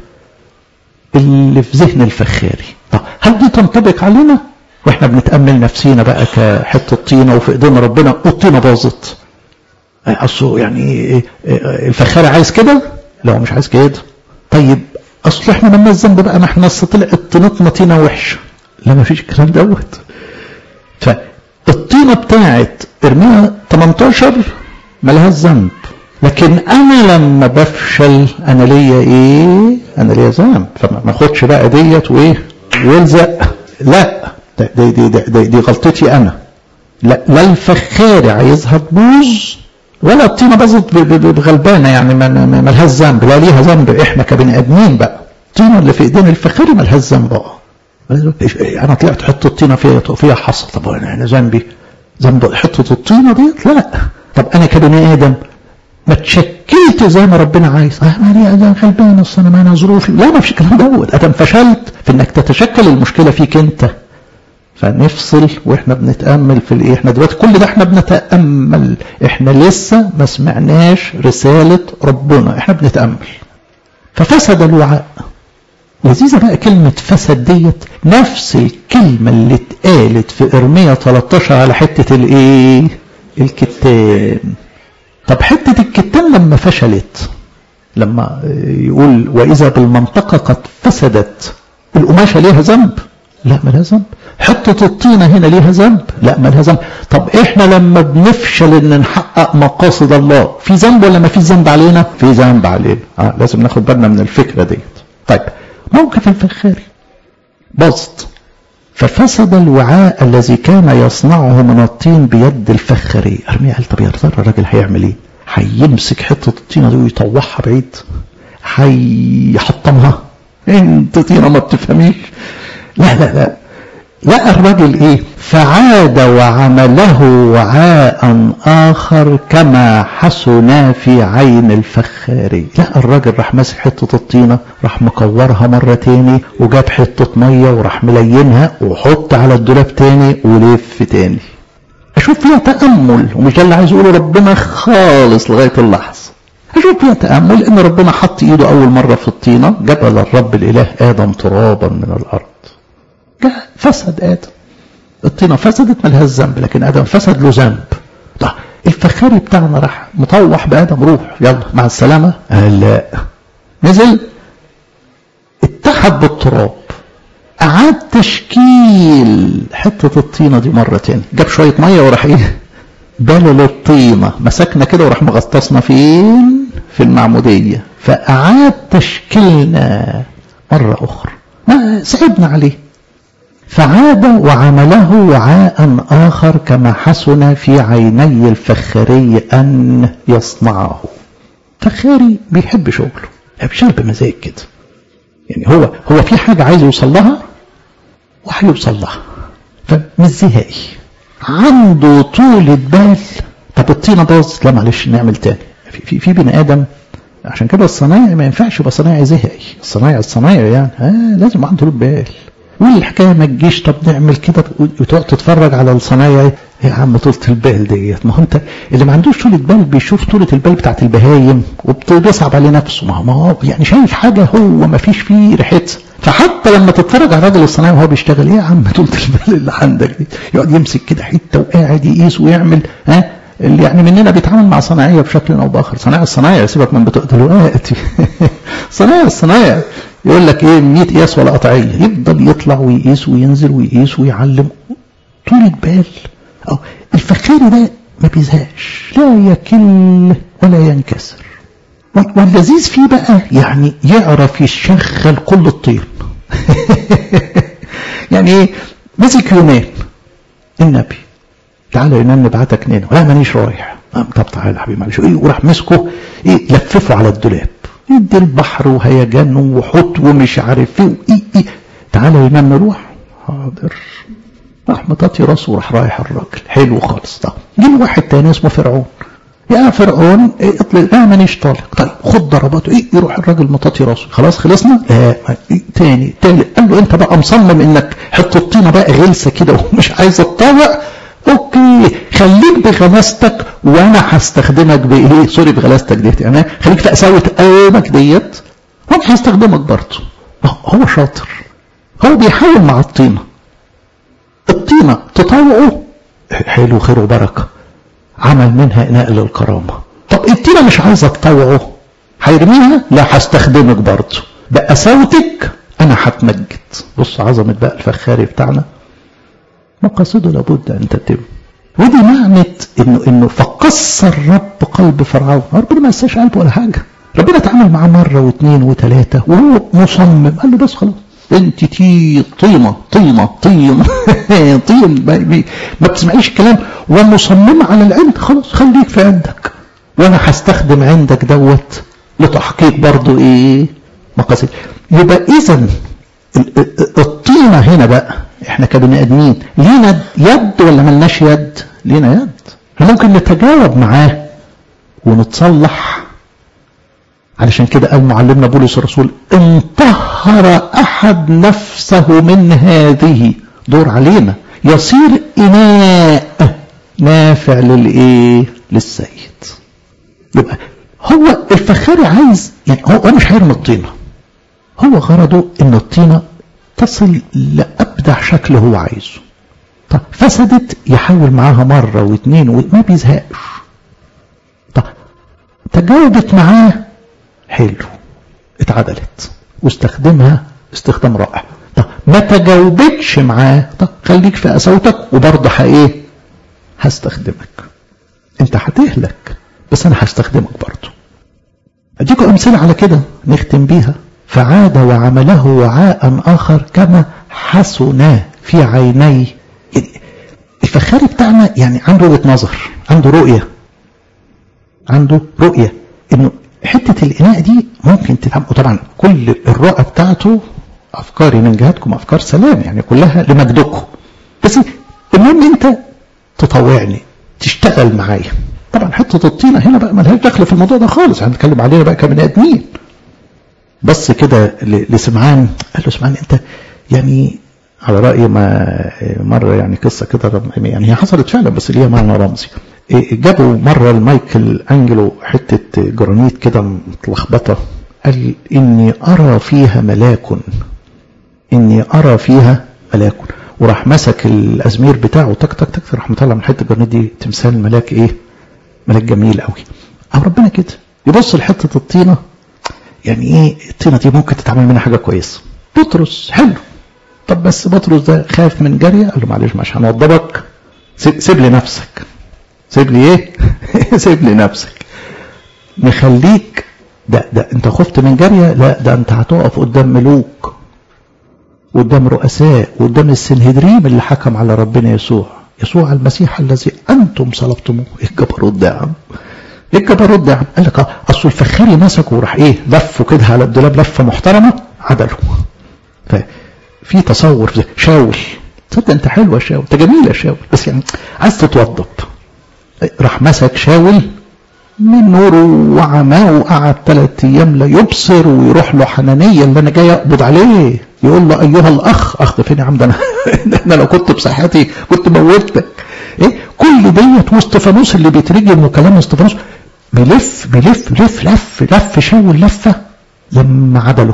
اللي في ذهن الفخاري طب هل دي تنطبق علينا واحنا بنتأمل نفسينا بقى كحتة طينة وفي ايدينا ربنا الطينة باظت اصله يعني الفخاري عايز كده لا هو مش عايز كده طيب اصل احنا مالناش ذنب بقى ما احنا اصل طلعت طينتنا طينه وحشه لا ما فيش الكلام دوت فالطينه بتاعت ارميها 18 مالهاش ذنب لكن انا لما بفشل انا ليا ايه انا ليا ذنب فما اخدش بقى ديت وايه ويلزق لا دي, دي, دي, دي, دي غلطتي انا لا لا الفخاري عايزها تبوظ ولا الطينه باظت بغلبانه يعني ما لهاش ذنب لا ليها ذنب احنا كبني ادمين بقى الطينه اللي في ايدين الفخاري ما لهاش ذنب اه انا طلعت حط الطينه فيها فيها حصى طب انا ذنبي ذنب حته الطينه ديت لا طب انا كبني ادم ما تشكلت زي ما ربنا عايز اه ما لي انا غلبان اصل انا ما انا ظروفي لا ما فيش الكلام دوت ادم فشلت في انك تتشكل المشكله فيك انت فنفصل واحنا بنتامل في الايه احنا دلوقتي كل ده احنا بنتامل احنا لسه ما سمعناش رساله ربنا احنا بنتامل ففسد الوعاء لذيذة بقى كلمة فسد ديت نفس الكلمة اللي اتقالت في إرمية 13 على حتة الإيه؟ الكتان. طب حتة الكتان لما فشلت لما يقول وإذا بالمنطقة قد فسدت القماشة ليها ذنب؟ لا ما لها ذنب حتة الطينة هنا ليها ذنب لا ما لها ذنب طب احنا لما بنفشل ان نحقق مقاصد الله في ذنب ولا ما في ذنب علينا في ذنب علينا آه لازم ناخد بالنا من الفكرة ديت طيب موقف الفخاري باظت ففسد الوعاء الذي كان يصنعه من الطين بيد الفخاري ارميا قال طب يا ترى الراجل هيعمل ايه هيمسك حتة الطينة دي ويطوعها بعيد هيحطمها انت طينة ما بتفهميش لا لا لا لقى الراجل ايه فعاد وعمله وعاء اخر كما حسنا في عين الفخاري لقى الراجل راح ماسك حته الطينه راح مكورها مره تاني وجاب حته ميه وراح ملينها وحط على الدولاب تاني ولف تاني اشوف فيها تامل ومش ده اللي عايز يقوله ربنا خالص لغايه اللحظه اشوف فيها تامل ان ربنا حط ايده اول مره في الطينه جبل الرب الاله ادم ترابا من الارض جاء فسد ادم الطينه فسدت ملهاش ذنب لكن ادم فسد له ذنب طيب الفخاري بتاعنا راح مطوح بادم روح يلا مع السلامه قال لا نزل اتحد بالتراب اعاد تشكيل حته الطينه دي مره تاني جاب شويه ميه وراح ايه بلل الطينه مسكنا كده وراح مغطسنا فين في المعموديه فاعاد تشكيلنا مره اخرى ما صعبنا عليه فعاد وعمله وعاء آخر كما حسن في عيني الفخاري أن يصنعه فخاري بيحب شغله بيشتغل بمزاج كده يعني هو هو في حاجة عايز يوصل لها وهيوصل لها فمش زهقي عنده طولة بال طب الطينة باظت لا معلش نعمل تاني في, في, في بني آدم عشان كده الصنايعي ما ينفعش يبقى صنايعي زهقي الصنايعي الصنايعي يعني آه لازم عنده طولة بال والحكايه ما تجيش طب نعمل كده وتقعد تتفرج على الصنايعي يا عم طولة البال ديت ما هو انت اللي ما عندوش طولة بال بيشوف طولة البال بتاعت البهايم وبيصعب عليه نفسه ما هو ما هو يعني شايف حاجه هو ما فيش فيه ريحتها فحتى لما تتفرج على الراجل الصنايعي وهو بيشتغل ايه يا عم طولة البال اللي عندك دي يقعد يمسك كده حته وقاعد يقيس ويعمل ها اللي يعني مننا بيتعامل مع صناعيه بشكل او باخر صنايع الصنايع سيبك من بتوع دلوقتي صنايع الصنايع يقول لك ايه 100 قياس ولا قطعيه يفضل يطلع ويقيس وينزل ويقيس ويعلم طولة بال أو الفخاري ده ما بيزهقش لا يكل ولا ينكسر واللذيذ فيه بقى يعني يعرف يشغل كل الطين يعني ايه مسك يومين النبي تعالى يونان نبعتك نينا لا مانيش رايح طب تعالى يا حبيبي معلش ايه وراح مسكه ايه لففه على الدولاب يدي البحر وهيجان وحوت ومش عارف ايه وايه ايه تعالى يونان نروح حاضر راح مطاطي راسه وراح رايح الراجل حلو خالص طب جه واحد تاني اسمه فرعون يا فرعون إيه اطلع لا مانيش طالق طيب خد ضرباته ايه يروح الراجل مطاطي راسه خلاص خلصنا لا إيه تاني تالت قال له انت بقى مصمم انك حته الطينه بقى غلسه كده ومش عايز تطاوع اوكي خليك بغلاستك وانا هستخدمك بايه سوري بغلاستك ديت يعني خليك في قساوه قلبك ديت وانا هستخدمك برضه هو شاطر هو بيحاول مع الطينه الطينه تطوعه حلو خير وبركه عمل منها اناء للكرامه طب الطينه مش عايزه تطوعه هيرميها لا هستخدمك برضه بقساوتك انا هتمجد بص عظمه بقى الفخاري بتاعنا مقاصده لابد ان تتم ودي معنى انه انه فقص الرب قلب فرعون ربنا ما نساش قلبه ولا حاجه ربنا اتعامل معاه مره واثنين وثلاثه وهو مصمم قال له بس خلاص انت تي طينه طينه طينه طين ما بتسمعيش الكلام ومصممه على العند خلاص خليك في عندك وانا هستخدم عندك دوت لتحقيق برضو ايه مقاصد يبقى اذا الطينه هنا بقى احنا كبني ادمين لينا يد ولا ملناش يد لينا يد احنا ممكن نتجاوب معاه ونتصلح علشان كده قال معلمنا بولس الرسول ان طهر احد نفسه من هذه دور علينا يصير اناء نافع للايه للسيد يبقى هو الفخاري عايز يعني هو مش هيرمي الطينه هو غرضه ان الطينه تصل لأبدع شكل هو عايزه طب فسدت يحاول معاها مرة واثنين وما بيزهقش طب تجاوبت معاه حلو اتعدلت واستخدمها استخدام رائع طب ما تجاوبتش معاه طب خليك في قساوتك وبرضه ايه هستخدمك انت هتهلك بس انا هستخدمك برضه اديكم امثله على كده نختم بيها فعاد وعمله وعاء آخر كما حسنا في عيني الفخاري بتاعنا يعني عنده وجهة نظر عنده رؤية عنده رؤية انه حتة الإناء دي ممكن تتعمل وطبعا كل الرؤى بتاعته أفكاري من جهتكم أفكار سلام يعني كلها لمجدكم بس المهم أنت تطوعني تشتغل معايا طبعا حتة الطينة هنا بقى ملهاش دخل في الموضوع ده خالص هنتكلم علينا بقى كبني آدمين بص كده لسمعان قال له سمعان انت يعني على رأي ما مرة يعني قصة كده يعني هي حصلت فعلا بس ليها معنى رمزي جابوا مرة المايكل أنجلو حتة جرانيت كده متلخبطة قال إني أرى فيها ملاك إني أرى فيها ملاك وراح مسك الأزمير بتاعه تك تك تك راح مطلع من حتة الجرانيت دي تمثال ملاك إيه ملاك جميل قوي أو ربنا كده يبص لحتة الطينة يعني ايه الطينه دي ممكن تتعمل منها حاجه كويسه بطرس حلو طب بس بطرس ده خاف من جاريه قال له معلش مش هنوضبك سيب لي نفسك سيب لي ايه سيب لي نفسك نخليك ده ده انت خفت من جاريه لا ده انت هتقف قدام ملوك قدام رؤساء قدام السنهدريم اللي حكم على ربنا يسوع يسوع المسيح الذي انتم صلبتموه ايه الجبروت ده يا عم ايه الجبروت ده يا عم قال لك اصل الفخاري مسكه وراح ايه لفه كده على الدولاب لفه محترمه عدله ففي تصور شاول تصدق انت حلوه يا شاول انت جميل يا شاول بس يعني عايز تتوضب راح مسك شاول من نوره وعماه وقعد ثلاث ايام لا يبصر ويروح له حنانيه اللي انا جاي اقبض عليه يقول له ايها الاخ اخ فين يا عم ده انا انا لو كنت بصحتي كنت موتك ايه كل ديت واستفانوس اللي بيترجم وكلام استفانوس بيلف بيلف لف لف لف شاول لفه لما عدله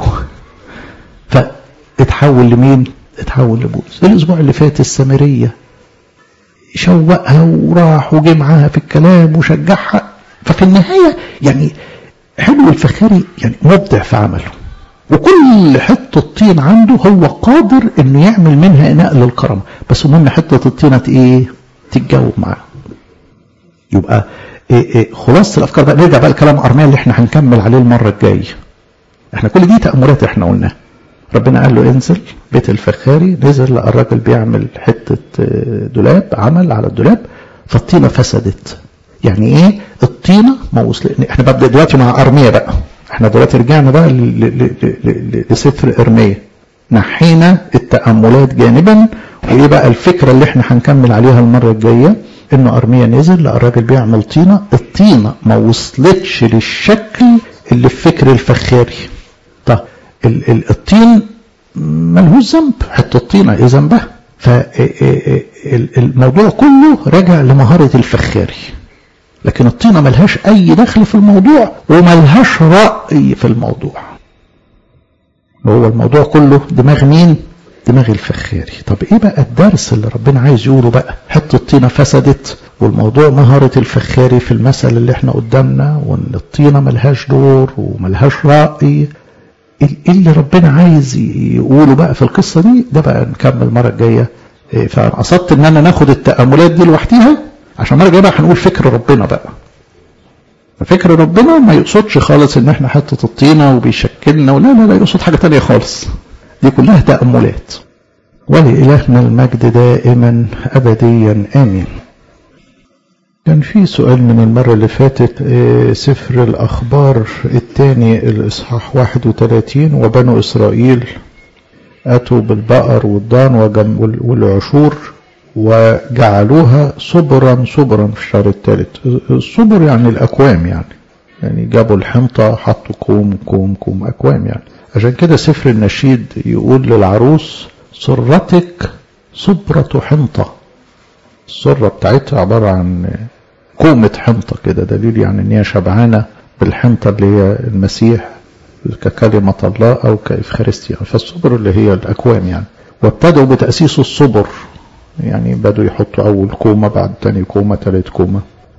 فاتحول لمين؟ اتحول لبولس الاسبوع اللي فات السامريه شوقها وراح وجه معاها في الكلام وشجعها ففي النهايه يعني حلو الفخاري يعني مبدع في عمله وكل حته طين عنده هو قادر انه يعمل منها اناء للكرم بس المهم حته الطينه ايه تتجاوب معاه يبقى إيه إيه خلاصة الافكار بقى نرجع بقى لكلام ارميا اللي احنا هنكمل عليه المره الجايه احنا كل دي تاملات احنا قلناها ربنا قال له انزل بيت الفخاري نزل لقى الراجل بيعمل حته دولاب عمل على الدولاب فالطينه فسدت يعني ايه الطينه ما وصل احنا ببدا دلوقتي مع ارميا بقى احنا دلوقتي رجعنا بقى لسفر ارميا نحينا التاملات جانبا وايه بقى الفكره اللي احنا هنكمل عليها المره الجايه انه ارميا نزل لقى الراجل بيعمل طينه الطينه ما وصلتش للشكل اللي في فكر الفخاري طب الطين ملهوش ذنب حتى الطينه ايه ذنبها فالموضوع كله راجع لمهاره الفخاري لكن الطينه ملهاش اي دخل في الموضوع وملهاش راي في الموضوع هو الموضوع كله دماغ مين دماغ الفخاري طب ايه بقى الدرس اللي ربنا عايز يقوله بقى حته الطينه فسدت والموضوع مهاره الفخاري في المثل اللي احنا قدامنا وان الطينه ملهاش دور وملهاش راي ايه اللي ربنا عايز يقوله بقى في القصه دي ده بقى نكمل المره الجايه فانا قصدت ان انا ناخد التاملات دي لوحديها عشان المره الجايه بقى هنقول فكر ربنا بقى فكر ربنا ما يقصدش خالص ان احنا حته الطينه وبيشكلنا ولا لا لا يقصد حاجه تانية خالص دي كلها تاملات ولإلهنا المجد دائما أبديا آمين كان في سؤال من المرة اللي فاتت سفر الأخبار الثاني الإصحاح 31 وبنو إسرائيل أتوا بالبقر والضان والعشور وجعلوها صبرا صبرا في الشهر الثالث الصبر يعني الأكوام يعني يعني جابوا الحنطة حطوا كوم كوم كوم أكوام يعني عشان كده سفر النشيد يقول للعروس سرتك صبرة حنطة السرة بتاعتها عبارة عن كومة حنطة كده دليل يعني ان هي شبعانة بالحنطة اللي هي المسيح ككلمة الله أو كإفخارستيا فالصبر اللي هي الأكوام يعني وابتدوا بتأسيس الصبر يعني بدوا يحطوا أول كومة بعد تاني كومة تالت كومة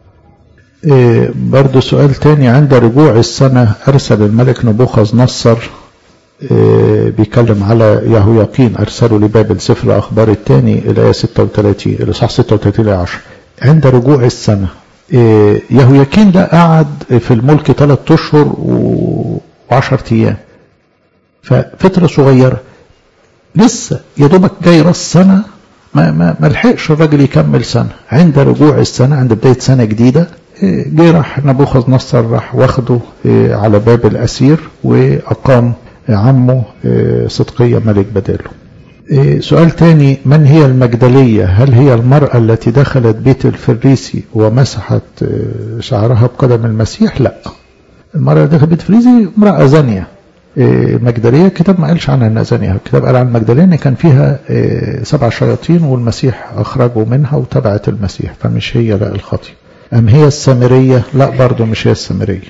إيه برضو سؤال تاني عند رجوع السنة أرسل الملك نبوخذ نصر إيه بيتكلم على يهوياقين أرسلوا لبابل سفر الأخبار الثاني الآية 36 الإصحاح 36 إلى 10 عند رجوع السنة إيه يهوياكين ده قعد في الملك ثلاث أشهر وعشر أيام ففترة صغيرة لسه يا دوبك جاي راس سنة ما ما ما لحقش الراجل يكمل سنة عند رجوع السنة عند بداية سنة جديدة جه راح نبوخذ نصر راح واخده على باب الأسير وأقام عمه صدقية ملك بداله سؤال تاني من هي المجدلية هل هي المرأة التي دخلت بيت الفريسي ومسحت شعرها بقدم المسيح لا المرأة اللي دخلت بيت الفريسي امرأة زانية المجدلية الكتاب ما قالش عنها انها زانية الكتاب قال عن المجدلية ان كان فيها سبع شياطين والمسيح اخرجوا منها وتبعت المسيح فمش هي لا الخطية ام هي السامرية لا برضه مش هي السامرية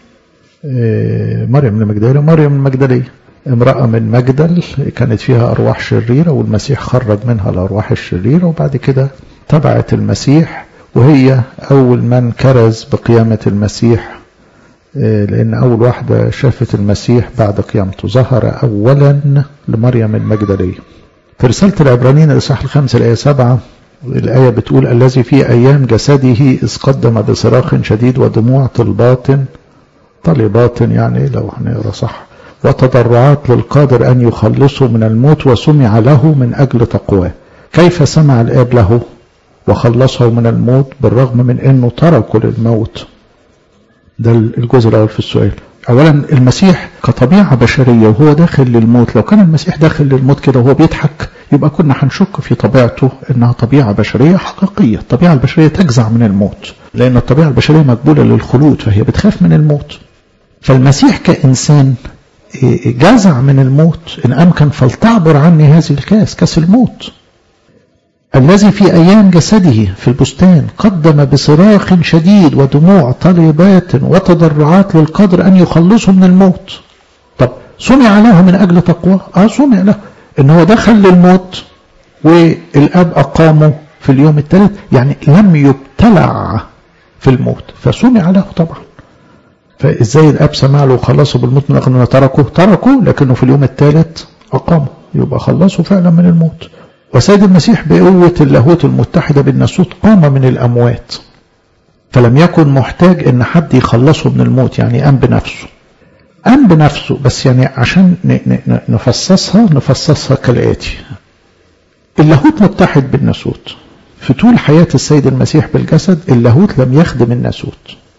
مريم المجدلية مريم المجدلية امرأة من مجدل كانت فيها أرواح شريرة والمسيح خرج منها الأرواح الشريرة وبعد كده تبعت المسيح وهي أول من كرز بقيامة المسيح لأن أول واحدة شافت المسيح بعد قيامته ظهر أولا لمريم المجدلية في رسالة العبرانيين الإصحاح الخامس الآية سبعة الآية بتقول الذي في أيام جسده إذ قدم بصراخ شديد ودموع طلبات طلبات يعني لو هنقرا صح وتضرعات للقادر أن يخلصه من الموت وسمع له من أجل تقواه كيف سمع الآب له وخلصه من الموت بالرغم من أنه تركه للموت ده الجزء الأول في السؤال أولا المسيح كطبيعة بشرية وهو داخل للموت لو كان المسيح داخل للموت كده وهو بيضحك يبقى كنا هنشك في طبيعته انها طبيعة بشرية حقيقية الطبيعة البشرية تجزع من الموت لان الطبيعة البشرية مقبولة للخلود فهي بتخاف من الموت فالمسيح كإنسان جزع من الموت إن أمكن فلتعبر عني هذه الكاس كاس الموت الذي في أيام جسده في البستان قدم بصراخ شديد ودموع طلبات وتضرعات للقدر أن يخلصه من الموت طب سمع له من أجل تقواه آه سمع له إن هو دخل للموت والأب أقامه في اليوم الثالث يعني لم يبتلع في الموت فسمع له طبعا فازاي الاب سمع له وخلصه بالموت من انه تركه تركه لكنه في اليوم الثالث اقامه يبقى خلصه فعلا من الموت وسيد المسيح بقوة اللاهوت المتحدة بالناسوت قام من الأموات فلم يكن محتاج ان حد يخلصه من الموت يعني قام بنفسه قام بنفسه بس يعني عشان نفصصها نفصصها كالآتي اللاهوت متحد بالناسوت في طول حياة السيد المسيح بالجسد اللاهوت لم يخدم الناسوت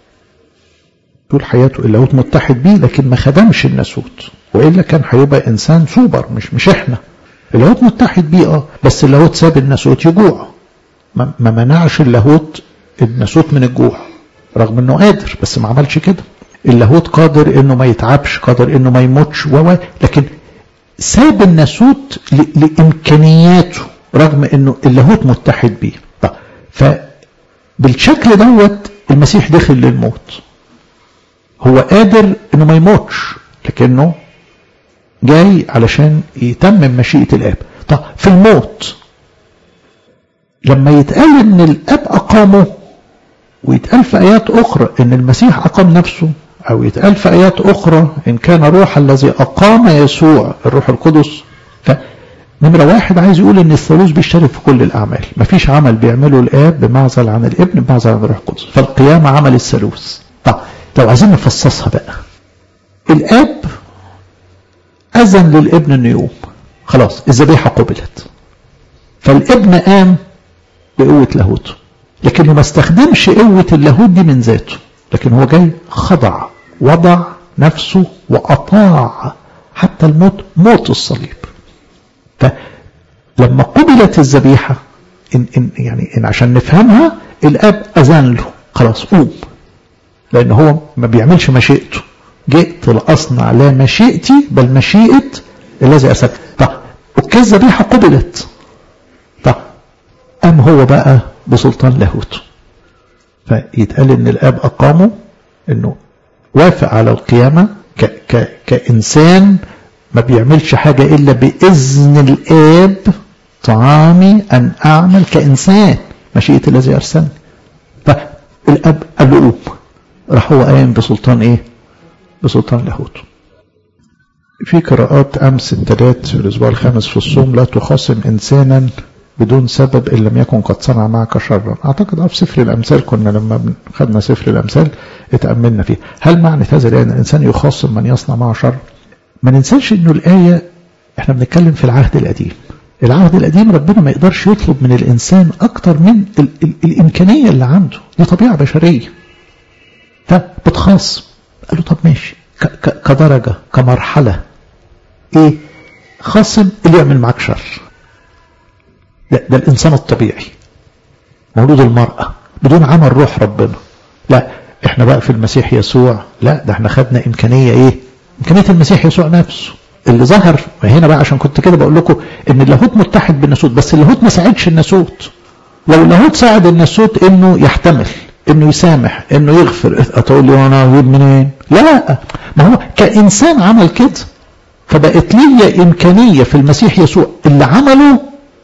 طول حياته اللاهوت متحد بيه لكن ما خدمش الناسوت والا كان هيبقى انسان سوبر مش مش احنا اللاهوت متحد بيه اه بس اللاهوت ساب الناسوت يجوع ما, ما منعش اللاهوت الناسوت من الجوع رغم انه قادر بس ما عملش كده اللاهوت قادر انه ما يتعبش قادر انه ما يموتش و لكن ساب الناسوت لامكانياته رغم انه اللاهوت متحد بيه طب فبالشكل دوت المسيح دخل للموت هو قادر انه ما يموتش لكنه جاي علشان يتمم مشيئة الاب طب في الموت لما يتقال ان الاب اقامه ويتقال في ايات اخرى ان المسيح اقام نفسه او يتقال في ايات اخرى ان كان روح الذي اقام يسوع الروح القدس فنمرة واحد عايز يقول ان الثالوث بيشترك في كل الاعمال مفيش عمل بيعمله الاب بمعزل عن الابن بمعزل عن الروح القدس فالقيامة عمل الثالوث طب لو عايزين نفصصها بقى الاب اذن للابن انه يقوم خلاص الذبيحه قبلت فالابن قام بقوه لاهوته لكنه ما استخدمش قوه اللاهوت دي من ذاته لكن هو جاي خضع وضع نفسه واطاع حتى الموت موت الصليب فلما قبلت الذبيحه إن إن يعني إن عشان نفهمها الاب اذن له خلاص قوم لأن هو ما بيعملش مشيئته جئت لأصنع لا مشيئتي بل مشيئة الذي أرسل طب اوكي الذبيحة قبلت طب قام هو بقى بسلطان لاهوته فيتقال ان الاب اقامه انه وافق على القيامة ك ك كإنسان ما بيعملش حاجة إلا بإذن الآب طعامي أن أعمل كإنسان مشيئة الذي أرسلني فالأب قال له قوم راح هو قايم بسلطان ايه بسلطان لاهوته في قراءات امس الثلاث في الاسبوع الخامس في الصوم لا تخاصم انسانا بدون سبب ان لم يكن قد صنع معك شرا اعتقد اه في سفر الامثال كنا لما خدنا سفر الامثال اتاملنا فيه هل معنى هذا الان الانسان يخاصم من يصنع معه شر ما ننساش انه الايه احنا بنتكلم في العهد القديم العهد القديم ربنا ما يقدرش يطلب من الانسان اكتر من ال ال الامكانيه اللي عنده دي طبيعه بشريه فبتخاصم قال له طب ماشي كدرجة كمرحلة ايه خاصم اللي يعمل معاك شر لا ده الانسان الطبيعي مولود المرأة بدون عمل روح ربنا لا احنا بقى في المسيح يسوع لا ده احنا خدنا امكانية ايه امكانية المسيح يسوع نفسه اللي ظهر هنا بقى عشان كنت كده بقول لكم ان اللاهوت متحد بالناسوت بس اللاهوت ما ساعدش الناسوت لو اللاهوت ساعد الناسوت انه يحتمل انه يسامح انه يغفر هتقول لي انا اجيب منين لا ما هو كانسان عمل كده فبقت لي امكانيه في المسيح يسوع اللي عمله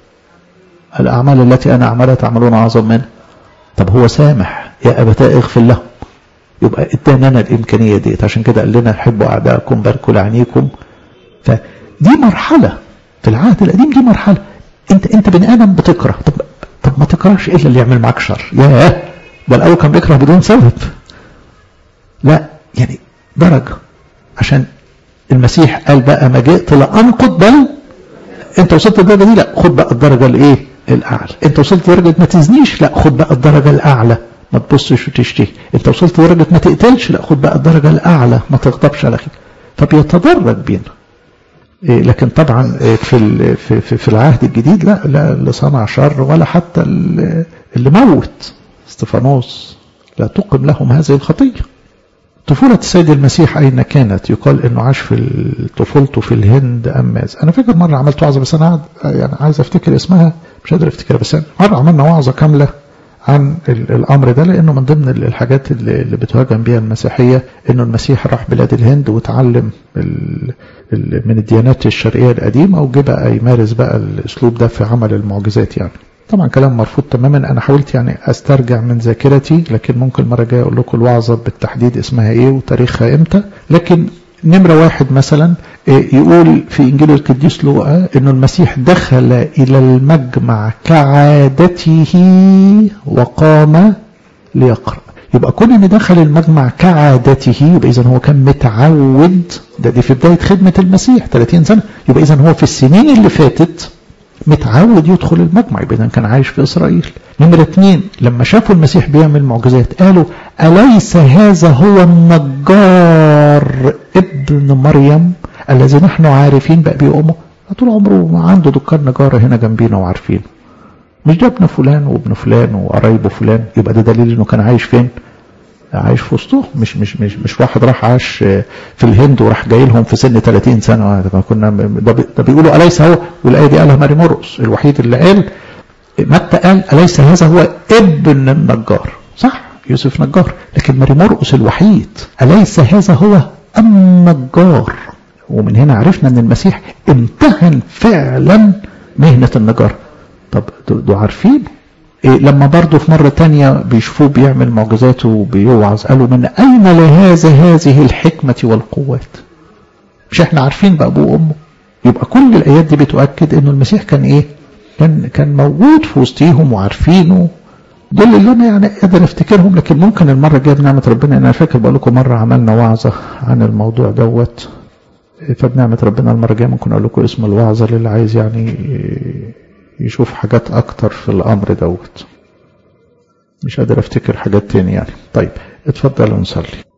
الاعمال التي انا اعملها تعملون اعظم منها طب هو سامح يا ابتاء اغفر لهم يبقى ادانا انا الامكانيه ديت عشان كده قال لنا حبوا اعدائكم باركوا لعنيكم فدي مرحله في العهد القديم دي مرحله انت انت بني ادم بتكره طب طب ما تكرهش الا اللي يعمل معاك شر ياه ده الأول كان بيكره بدون سبب لا يعني درجة عشان المسيح قال بقى ما جئت لانقض بل انت وصلت الدرجه دي لا خد بقى الدرجه الايه الاعلى انت وصلت لدرجه ما تزنيش لا خد بقى الدرجه الاعلى ما تبصش وتشتهي انت وصلت لدرجه ما تقتلش لا خد بقى الدرجه الاعلى ما تغضبش على اخيك فبيتدرج بينا إيه لكن طبعا إيه في ال- في في, في العهد الجديد لا لا اللي صنع شر ولا حتى اللي اللي موت استفانوس لا تقم لهم هذه الخطيه طفولة السيد المسيح أين كانت؟ يقال إنه عاش في طفولته في الهند أم ماذا؟ أنا فاكر مرة عملت وعظة بس أنا قاعد يعني عايز أفتكر اسمها مش قادر أفتكرها بس مرة عملنا وعظة كاملة عن ال- الأمر ده لأنه من ضمن ال- الحاجات اللي اللي بتهاجم بيها المسيحية إنه المسيح راح بلاد الهند وتعلم ال- ال- من الديانات الشرقية القديمة وجه بقى يمارس بقى الأسلوب ده في عمل المعجزات يعني. طبعا كلام مرفوض تماما انا حاولت يعني استرجع من ذاكرتي لكن ممكن المره الجايه اقول لكم الوعظه بالتحديد اسمها ايه وتاريخها امتى لكن نمره واحد مثلا إيه، يقول في انجيل القديس لوقا انه المسيح دخل الى المجمع كعادته وقام ليقرا يبقى كون ان دخل المجمع كعادته يبقى اذا هو كان متعود ده دي في بدايه خدمه المسيح 30 سنه يبقى اذا هو في السنين اللي فاتت متعود يدخل المجمع يبقى إذا كان عايش في إسرائيل نمرة اتنين لما شافوا المسيح بيعمل معجزات قالوا أليس هذا هو النجار ابن مريم الذي نحن عارفين بأبي وأمه طول عمره عنده دكان نجارة هنا جنبينا وعارفينه مش ده ابن فلان وابن فلان وقرايبه فلان يبقى ده دليل انه كان عايش فين عايش في وسطهم مش مش مش مش واحد راح عاش في الهند وراح جاي لهم في سن 30 سنه ده كنا ده, بي ده بيقولوا اليس هو والايه دي قالها ماري مرقس الوحيد اللي قال متى قال اليس هذا هو ابن النجار صح يوسف نجار لكن ماري مرقس الوحيد اليس هذا هو النجار ومن هنا عرفنا ان المسيح امتهن فعلا مهنه النجار طب دول عارفين إيه لما برضه في مرة تانية بيشوفوه بيعمل معجزاته وبيوعظ قالوا من أين لهذا هذه الحكمة والقوات مش احنا عارفين بأبوه وأمه يبقى كل الآيات دي بتؤكد إنه المسيح كان إيه كان كان موجود في وسطيهم وعارفينه دول اللي أنا يعني قادر أفتكرهم لكن ممكن المرة الجاية بنعمة ربنا أنا فاكر بقول لكم مرة عملنا وعظة عن الموضوع دوت فبنعمة ربنا المرة الجاية ممكن أقول لكم اسم الوعظة للي عايز يعني يشوف حاجات اكتر في الامر دوت مش قادر افتكر حاجات تاني يعني طيب اتفضلوا نصلي